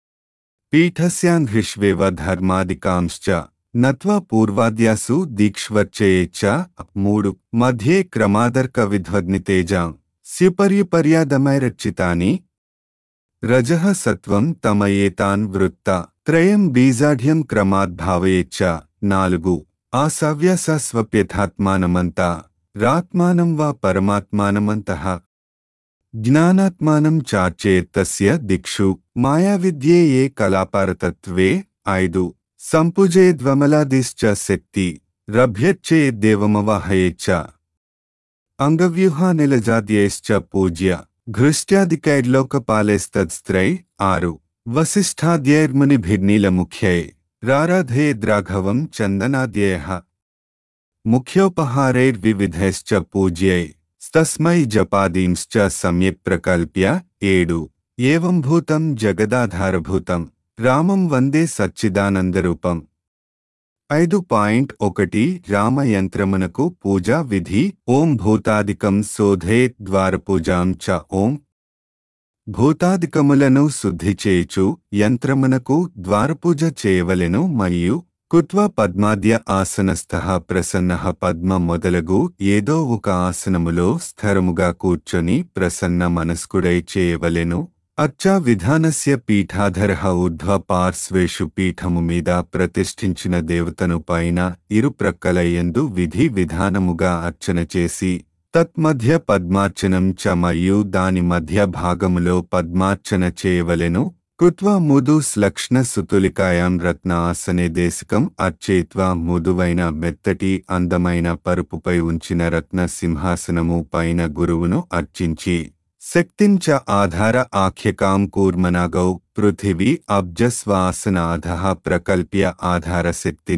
పీఠస్యాన్ఘ్రిష్వేవ ధర్మాదికాంశ్చ నత్వా పూర్వాద్యాసు దీక్ష్వర్చయే చ మూడు మధ్యే క్రమాదర్క విధ్వగ్నితేజాం స్యుపర్యుపర్యాదమైరచితాని రజః సత్వం తమయేతాన్ వృత్త త్రయం బీజాఢ్యం క్రమాద్భావయేచ్చ నాలుగు ఆ సవ్యాస స్వప్యథాత్మానమంతా రాత్మానం వా పరమాత్మానమంతః జ్ఞానాత్మానం చార్చేత్తస్య దిక్షు మాయావిద్యే ఏ కళాపారతత్వే ఐదు సంపుజేద్వమలాదిశ్చ శక్తి రభ్యచ్చేద్దేవమవాహయేచ్చ అంగవ్యూహానిలజాద్యైశ్చ పూజ్య ఘృష్ట్యాదికైర్లోకపాలైస్తత్స్త్రై ఆరు వసిష్ఠాద్యైర్మునిభిర్నీలముఖ్యై రారాధయేద్రాఘవం చందనాద్యయః ముఖ్యోపహారైర్వివిధైశ్చ పూజ్యై తస్మై జపాదీంశ్చ సమ్యక్ ప్రకల్ప్య ఏడు ఏవం భూతం జగదాధారభూతం రామం వందే సచ్చిదానందరూపం ఐదు పాయింట్ ఒకటి రామయంత్రమునకు పూజా విధి ఓం భూతాదికం శోధే ద్వారపూజాం చ ఓం భూతాదికములను శుద్ధి చేయుచు యంత్రమునకు ద్వారపూజ చేయవలెను మరియు కుత్వ పద్మాద్య ఆసనస్థ ప్రసన్న పద్మ మొదలగు ఏదో ఒక ఆసనములో స్థిరముగా కూర్చొని ప్రసన్న మనస్కుడై చేయవలెను అచ్చా విధానస్య పీఠాధర ఊర్ధ్వ పార్శ్వేషు పీఠము మీద ప్రతిష్ఠించిన దేవతను పైన ఇరు ప్రక్కలయందు విధి విధానముగా అర్చన చేసి తత్మధ్య పద్మార్చనం చ మరియు దాని మధ్య భాగములో పద్మార్చన చేయవలెను కృత్వా ముదు శ్లక్ష్ణ సుతులికాయాం రత్న ఆసనే దేశికం అర్చేత్వా ముదువైన మెత్తటి అందమైన పరుపుపై ఉంచిన రత్న సింహాసనము పైన గురువును అర్చించి శక్తిం చ ఆధార ఆఖ్యకాం కూర్మనాగౌ పృథివీ అబ్జస్వాసనాధ ప్రకల్ప్య ఆధార శక్తిని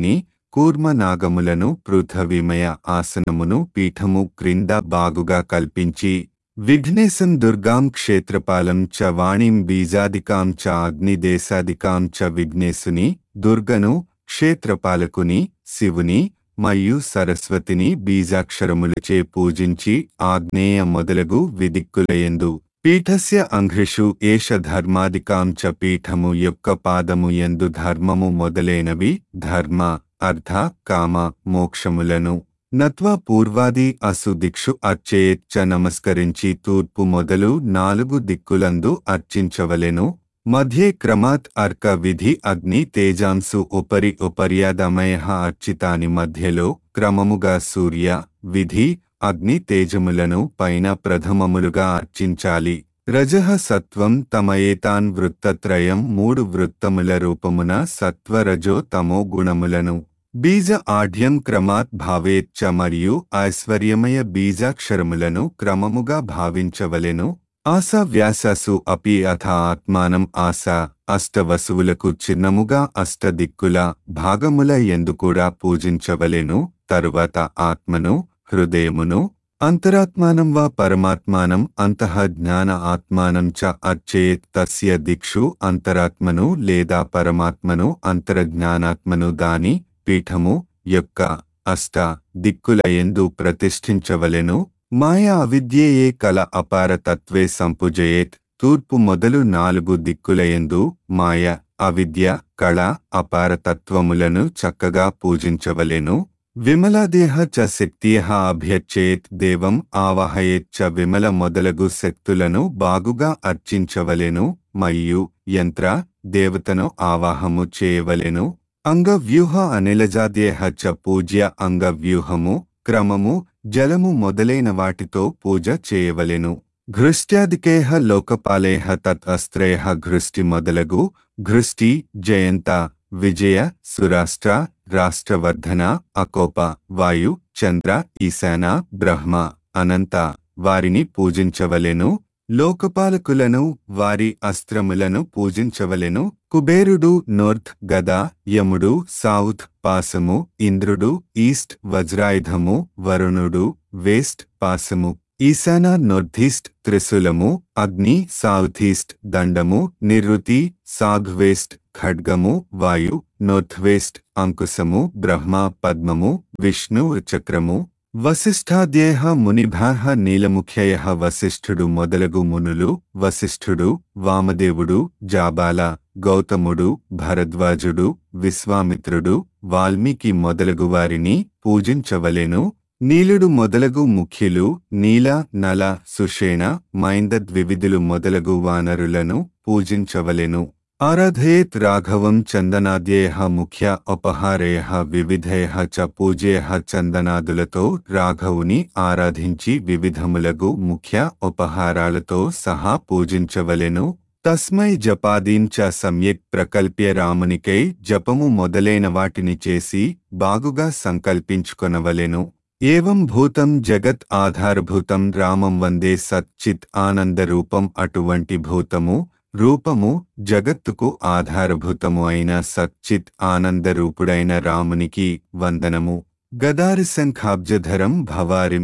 కూర్మనాగములను పృథవిమయ ఆసనమును పీఠము క్రింద బాగుగా కల్పించి విఘ్నేశం దుర్గాం క్షేత్రపాలం చ వాణిం బీజాదికాం చ అగ్నిదేశాదికాం చ విఘ్నేశుని దుర్గను క్షేత్రపాలకుని శివుని మరియు సరస్వతిని బీజాక్షరములచే పూజించి ఆగ్నేయ మొదలగు విదిక్కులయందు పీఠస్య అంఘ్రిషు ఏష ధర్మాదికాం చ పీఠము యొక్క పాదము యందు ధర్మము మొదలైనవి ధర్మ అర్థ కామ మోక్షములను నత్వా పూర్వాది అసు దిక్షు అర్చేచ్చ నమస్కరించి తూర్పు మొదలు నాలుగు దిక్కులందు అర్చించవలెను మధ్యే క్రమాత్ అర్క విధి అగ్ని తేజాంసు ఉపరి ఉపర్యాదమయ అర్చితాని మధ్యలో క్రమముగా సూర్య విధి అగ్ని తేజములను పైన ప్రథమములుగా అర్చించాలి రజః సత్వం తమయేతాన్ వృత్తత్రయం మూడు వృత్తముల రూపమున సత్వరజో తమో గుణములను బీజ ఆఢ్యం క్రమాత్ భావేచ్చ మరియు ఐశ్వర్యమయ బీజాక్షరములను క్రమముగా భావించవలెను ఆశ వ్యాససు అపి అథ ఆత్మానం ఆశ అష్టవసువులకు చిన్నముగా అష్టదిక్కుల భాగముల ఎందుకూడా పూజించవలెను తరువాత ఆత్మను హృదయమును అంతరాత్మానం వా పరమాత్మానం అంతః జ్ఞాన ఆత్మానం చ అర్చేత్ తస్య దిక్షు అంతరాత్మను లేదా పరమాత్మను అంతరజ్ఞానాత్మను దాని పీఠము యొక్క అష్ట దిక్కులయందు ప్రతిష్ఠించవలెను మాయా అవిద్యయే కల అపారతత్వే సంపుజయేత్ తూర్పు మొదలు నాలుగు దిక్కులయందు మాయ అవిద్య కళ అపారతత్వములను చక్కగా పూజించవలెను విమలాదేహ చ శక్తియ అభ్యర్చేత్ దేవం ఆవాహయేత్ చ విమల మొదలగు శక్తులను బాగుగా అర్చించవలెను మరియు యంత్ర దేవతను ఆవాహము చేయవలెను అంగవ్యూహ అనిలజాదేహ చ పూజ్య అంగవ్యూహము క్రమము జలము మొదలైన వాటితో పూజ చేయవలెను ఘృష్ట్యాదికేహ లోకపాలేహ తత్ అస్త్రేయ ఘృష్టి మొదలగు ఘృష్టి జయంత విజయ సురాష్ట్ర రాష్ట్రవర్ధన అకోప వాయు చంద్ర ఈశాన బ్రహ్మ అనంత వారిని పూజించవలెను లోకపాలకులను వారి అస్త్రములను పూజించవలెను కుబేరుడు నోర్త్ గద యముడు సౌత్ పాసము ఇంద్రుడు ఈస్ట్ వజ్రాయుధము వరుణుడు వేస్ట్ పాసము ఈశాన నొర్ధీస్ట్ త్రిశూలము అగ్ని సౌథీస్ట్ దండము నిరుతి సాగ్వేస్ట్ ఖడ్గము వాయు నోర్త్వేస్ట్ అంకుశము బ్రహ్మ పద్మము విష్ణు చక్రము వశిష్ఠాద్యేహ మునిభాహ నీలముఖ్యయ వశిష్ఠుడు మొదలగు మునులు వశిష్ఠుడు వామదేవుడు జాబాల గౌతముడు భరద్వాజుడు విశ్వామిత్రుడు వాల్మీకి మొదలగు వారిని పూజించవలెను నీలుడు మొదలగు ముఖ్యులు నీల నల సుషేణ మైందద్వివిధులు మొదలగు వానరులను పూజించవలెను ఆరాధయేత్ రాఘవం చందనాద్యేయ ముఖ్య ఉపహారేయ వివిధయ చ పూజేయ చందనాదులతో రాఘవుని ఆరాధించి వివిధములగు ముఖ్య ఉపహారాలతో సహా పూజించవలెను తస్మై జపాదీన్ చ సమ్యక్ ప్రకల్ప్య రామునికై జపము మొదలైన వాటిని చేసి బాగుగా సంకల్పించుకొనవలెను ఏవం భూతం జగత్ ఆధారభూతం రామం వందే సచ్చిత్ ఆనందరూపం అటువంటి భూతము రూపము జగత్తుకు ఆధారభూతము అయిన సచ్చిత్ ఆనందరూపుడైన రామునికి వందనము గదారి శంఖాబ్జధరం భవారిం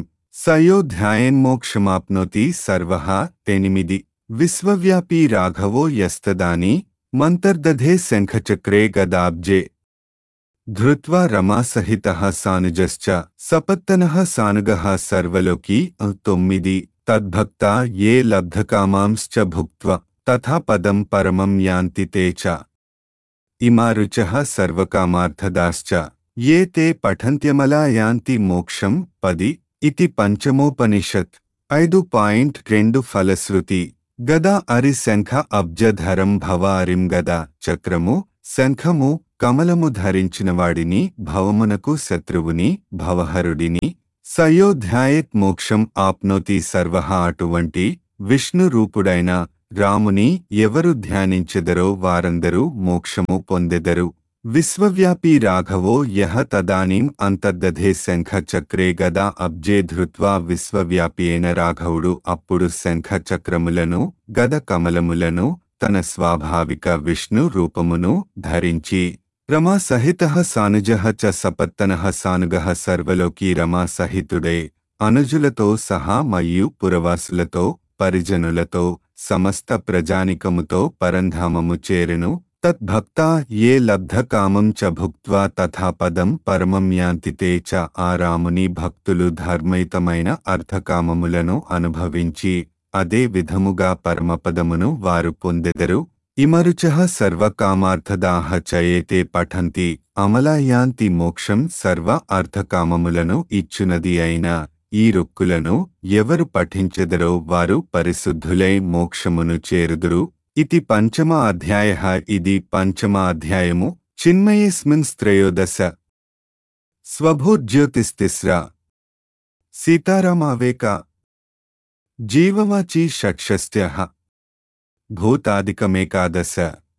సయోధ్యాయన్మోక్షమాప్నోతి సర్వ ఎనిమిది విశ్వవ్యాపీ రాఘవో యస్తదాని మంతర్దధే శంఖచక్రే గదాబ్జే ధృత్వా రమాసహితః సానుజశ్చ సపత్తనః సానుగः సర్వలోకి తొమ్మిది తద్భక్తా ఏ లబ్ధకామాంశ్చ భుక్త్వ తథా పదం పరమం యాంతి తే చ ఇమా రుచః సర్వకామార్థదాశ్చ ఏ తే పఠంత్యమలా యాంతి మోక్షం పది ఇతి పంచమోపనిషత్ ఐదు పాయింట్ రెండు ఫలశ్రుతి గదా అరి శంఖ అబ్జధరం భవ అరిం గదా చక్రము శంఖము కమలము ధరించినవాడిని భవమునకు శత్రువుని భవహరుడిని సయోధ్యాయత్ మోక్షం ఆప్నోతి సర్వ అటువంటి విష్ణు రూపుడైన రాముని ఎవరు ధ్యానించెదరో వారందరూ మోక్షము పొందెదరు విశ్వవ్యాపీ రాఘవో యహ తదానీం అంతర్దధే శంఖ చక్రే గదా అబ్జే ధృత్వా విశ్వవ్యాపి అయిన రాఘవుడు అప్పుడు శంఖ చక్రములను గద కమలములను తన స్వాభావిక విష్ణు రూపమును ధరించి రమా సహిత సానుజ చ సపత్తన సానుగ సర్వలోకి రమా సహితుడే అనుజులతో సహా మరియు పురవాసులతో పరిజనులతో సమస్త ప్రజానికముతో పరంధామము చేరెను తద్భక్తా ఏ లబ్ధకామం చ భుక్త్వా తథా పదం పరమం యాంతి తే చ ఆ రాముని భక్తులు ధర్మైతమైన అర్థకామములను అనుభవించి అదే విధముగా పరమపదమును వారు పొందెదరు ఇమరుచ సర్వకామార్థదాహ చయేతే పఠంతి అమలాయాంతి మోక్షం సర్వ అర్థకామములను ఇచ్చునది అయిన ఈ రుక్కులను ఎవరు పఠించెదరో వారు పరిశుద్ధులై మోక్షమును చేరుదురు ఇది పంచమ అధ్యాయ ఇది పంచమ అధ్యాయము చిన్మయేస్మిన్ త్రయోదశ స్వభూర్జ్యోతిస్తిస్ర సీతారామావేక జీవవాచి షట్షస్త్య భూతాదికమేకాదశ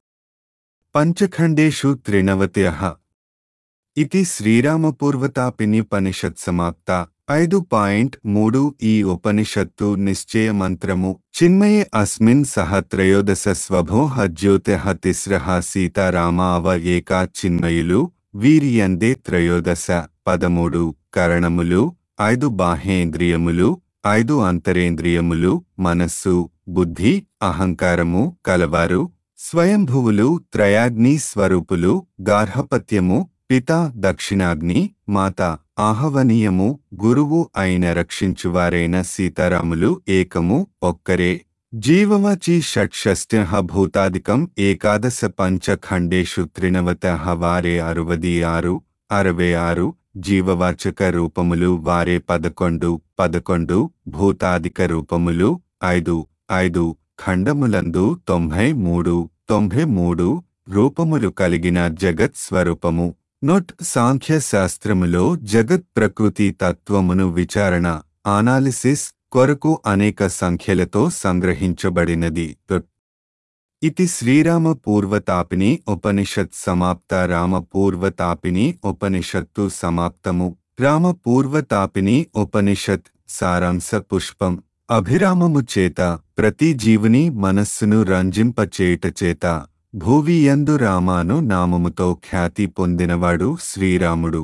పంచఖండేషు త్రినవత్య ఇది శ్రీరామపూర్వతాపిని ఉపనిషత్ సమాప్త ఐదు పాయింట్ మూడు ఈ ఉపనిషత్తు నిశ్చయ మంత్రము చిన్మయే అస్మిన్ సహ త్రయోదశ స్వభోహ జ్యోతిః తిస్రః సీతారామ అవ ఏకా చిన్మయులు వీరియందే త్రయోదశ పదమూడు కరణములు ఐదు బాహ్యేంద్రియములు ఐదు అంతరేంద్రియములు మనస్సు బుద్ధి అహంకారము కలవారు స్వయంభువులు త్రయాగ్ని స్వరూపులు గార్హపత్యము పిత దక్షిణాగ్ని మాత ఆహవనీయము గురువు అయిన రక్షించువారైన సీతారాములు ఏకము ఒక్కరే జీవవాచి షట్షష్ట్య భూతాదికం ఏకాదశ పంచఖండేషు త్రినవత వారే అరువది ఆరు అరవై ఆరు జీవవాచక రూపములు వారే పదకొండు పదకొండు భూతాదిక రూపములు ఐదు ఐదు ఖండములందు తొంభై మూడు తొంభై మూడు రూపములు కలిగిన జగత్ స్వరూపము నొట్ సాంఖ్య శాస్త్రములో జగత్ ప్రకృతి తత్వమును విచారణ ఆనాలిసిస్ కొరకు అనేక సంఖ్యలతో సంగ్రహించబడినది ఇది శ్రీరామ పూర్వతాపిని ఉపనిషత్ సమాప్త రామ పూర్వతాపిని ఉపనిషత్తు సమాప్తము రామ పూర్వతాపిని ఉపనిషత్ సారాంశ పుష్పం అభిరామము చేత ప్రతి జీవుని మనస్సును రంజింపచేయుట చేత భూవి యందు రామాను నామముతో ఖ్యాతి పొందినవాడు శ్రీరాముడు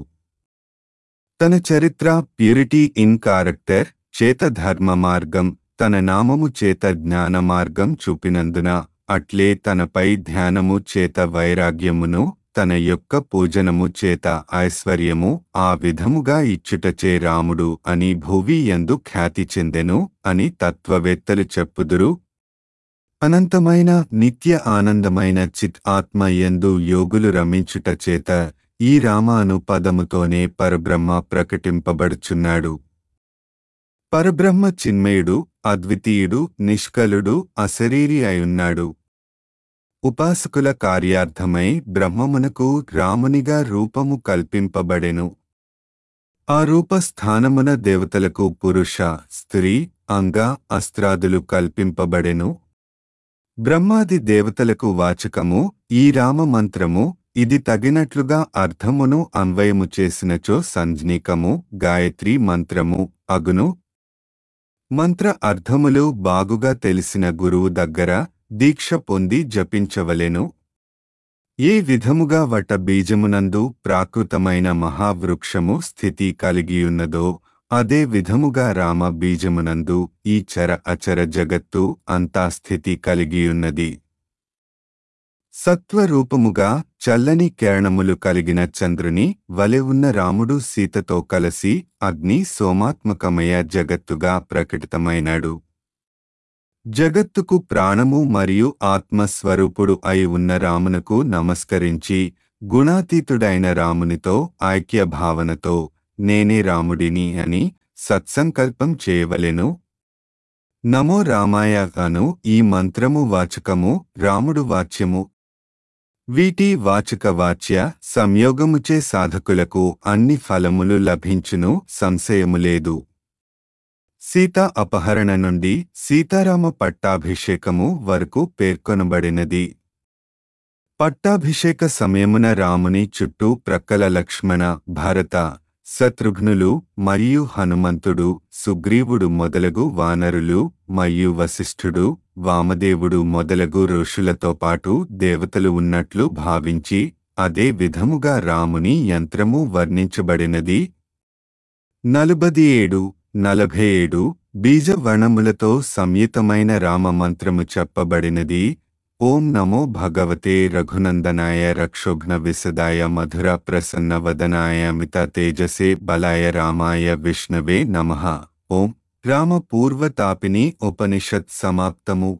తన చరిత్ర ప్యూరిటీ ఇన్ కారెక్టర్ చేత ధర్మ మార్గం తన నామము చేత జ్ఞాన మార్గం చూపినందున అట్లే తనపై ధ్యానము చేత వైరాగ్యమును తన యొక్క పూజనము చేత ఐశ్వర్యము ఆ విధముగా ఇచ్చుటచే రాముడు అని భువి యందు ఖ్యాతి చెందెను అని తత్వవేత్తలు చెప్పుదురు అనంతమైన నిత్య ఆనందమైన చిత్ ఆత్మ యందు యోగులు రమించుట చేత ఈ రామాను పదముతోనే పరబ్రహ్మ ప్రకటింపబడుచున్నాడు పరబ్రహ్మ చిన్మయుడు అద్వితీయుడు నిష్కలుడు అశరీరి అయున్నాడు ఉపాసకుల కార్యార్థమై బ్రహ్మమునకు రామునిగా రూపము కల్పింపబడెను ఆ రూపస్థానమున దేవతలకు పురుష స్త్రీ అంగ అస్త్రాదులు కల్పింపబడెను బ్రహ్మాది దేవతలకు వాచకము ఈ రామ మంత్రము ఇది తగినట్లుగా అర్థమును అన్వయము చేసినచో సంజ్ఞికము గాయత్రి మంత్రము అగును మంత్ర అర్థములు బాగుగా తెలిసిన గురువు దగ్గర దీక్ష పొంది జపించవలెను ఏ విధముగా వట బీజమునందు ప్రాకృతమైన మహావృక్షము స్థితి కలిగియున్నదో అదే విధముగా రామ బీజమునందు ఈ చర అచర జగత్తు అంతా స్థితి కలిగియున్నది సత్వరూపముగా చల్లని కిరణములు కలిగిన చంద్రుని వలె ఉన్న రాముడు సీతతో కలసి అగ్ని సోమాత్మకమయ జగత్తుగా ప్రకటితమైనాడు జగత్తుకు ప్రాణము మరియు ఆత్మస్వరూపుడు అయి ఉన్న రామునకు నమస్కరించి గుణాతీతుడైన రామునితో ఐక్య భావనతో నేనే రాముడిని అని సత్సంకల్పం చేయవలెను నమో రామాయ అను ఈ మంత్రము వాచకము రాముడు వాచ్యము వీటి వాచక వాచ్య సంయోగముచే సాధకులకు అన్ని ఫలములు లభించును సంశయము లేదు సీత అపహరణ నుండి సీతారామ పట్టాభిషేకము వరకు పేర్కొనబడినది పట్టాభిషేక సమయమున రాముని చుట్టూ ప్రక్కల లక్ష్మణ భరత శత్రుఘ్నులు మరియు హనుమంతుడు సుగ్రీవుడు మొదలగు వానరులు మరియు వశిష్ఠుడు వామదేవుడు మొదలగు ఋషులతో పాటు దేవతలు ఉన్నట్లు భావించి అదే విధముగా రాముని యంత్రము వర్ణించబడినది నలుబది ఏడు నలభై ఏడు బీజవర్ణములతో సంయుతమైన రామ మంత్రము చెప్పబడినది ఓం నమో భగవతే రఘునందనాయ రక్షోఘ్న విశదాయ మధుర ప్రసన్న వదనాయ మిత తేజసే బలాయ రామాయ విష్ణవే నమః ఓం రామ పూర్వతాపిని ఉపనిషత్ సమాప్తము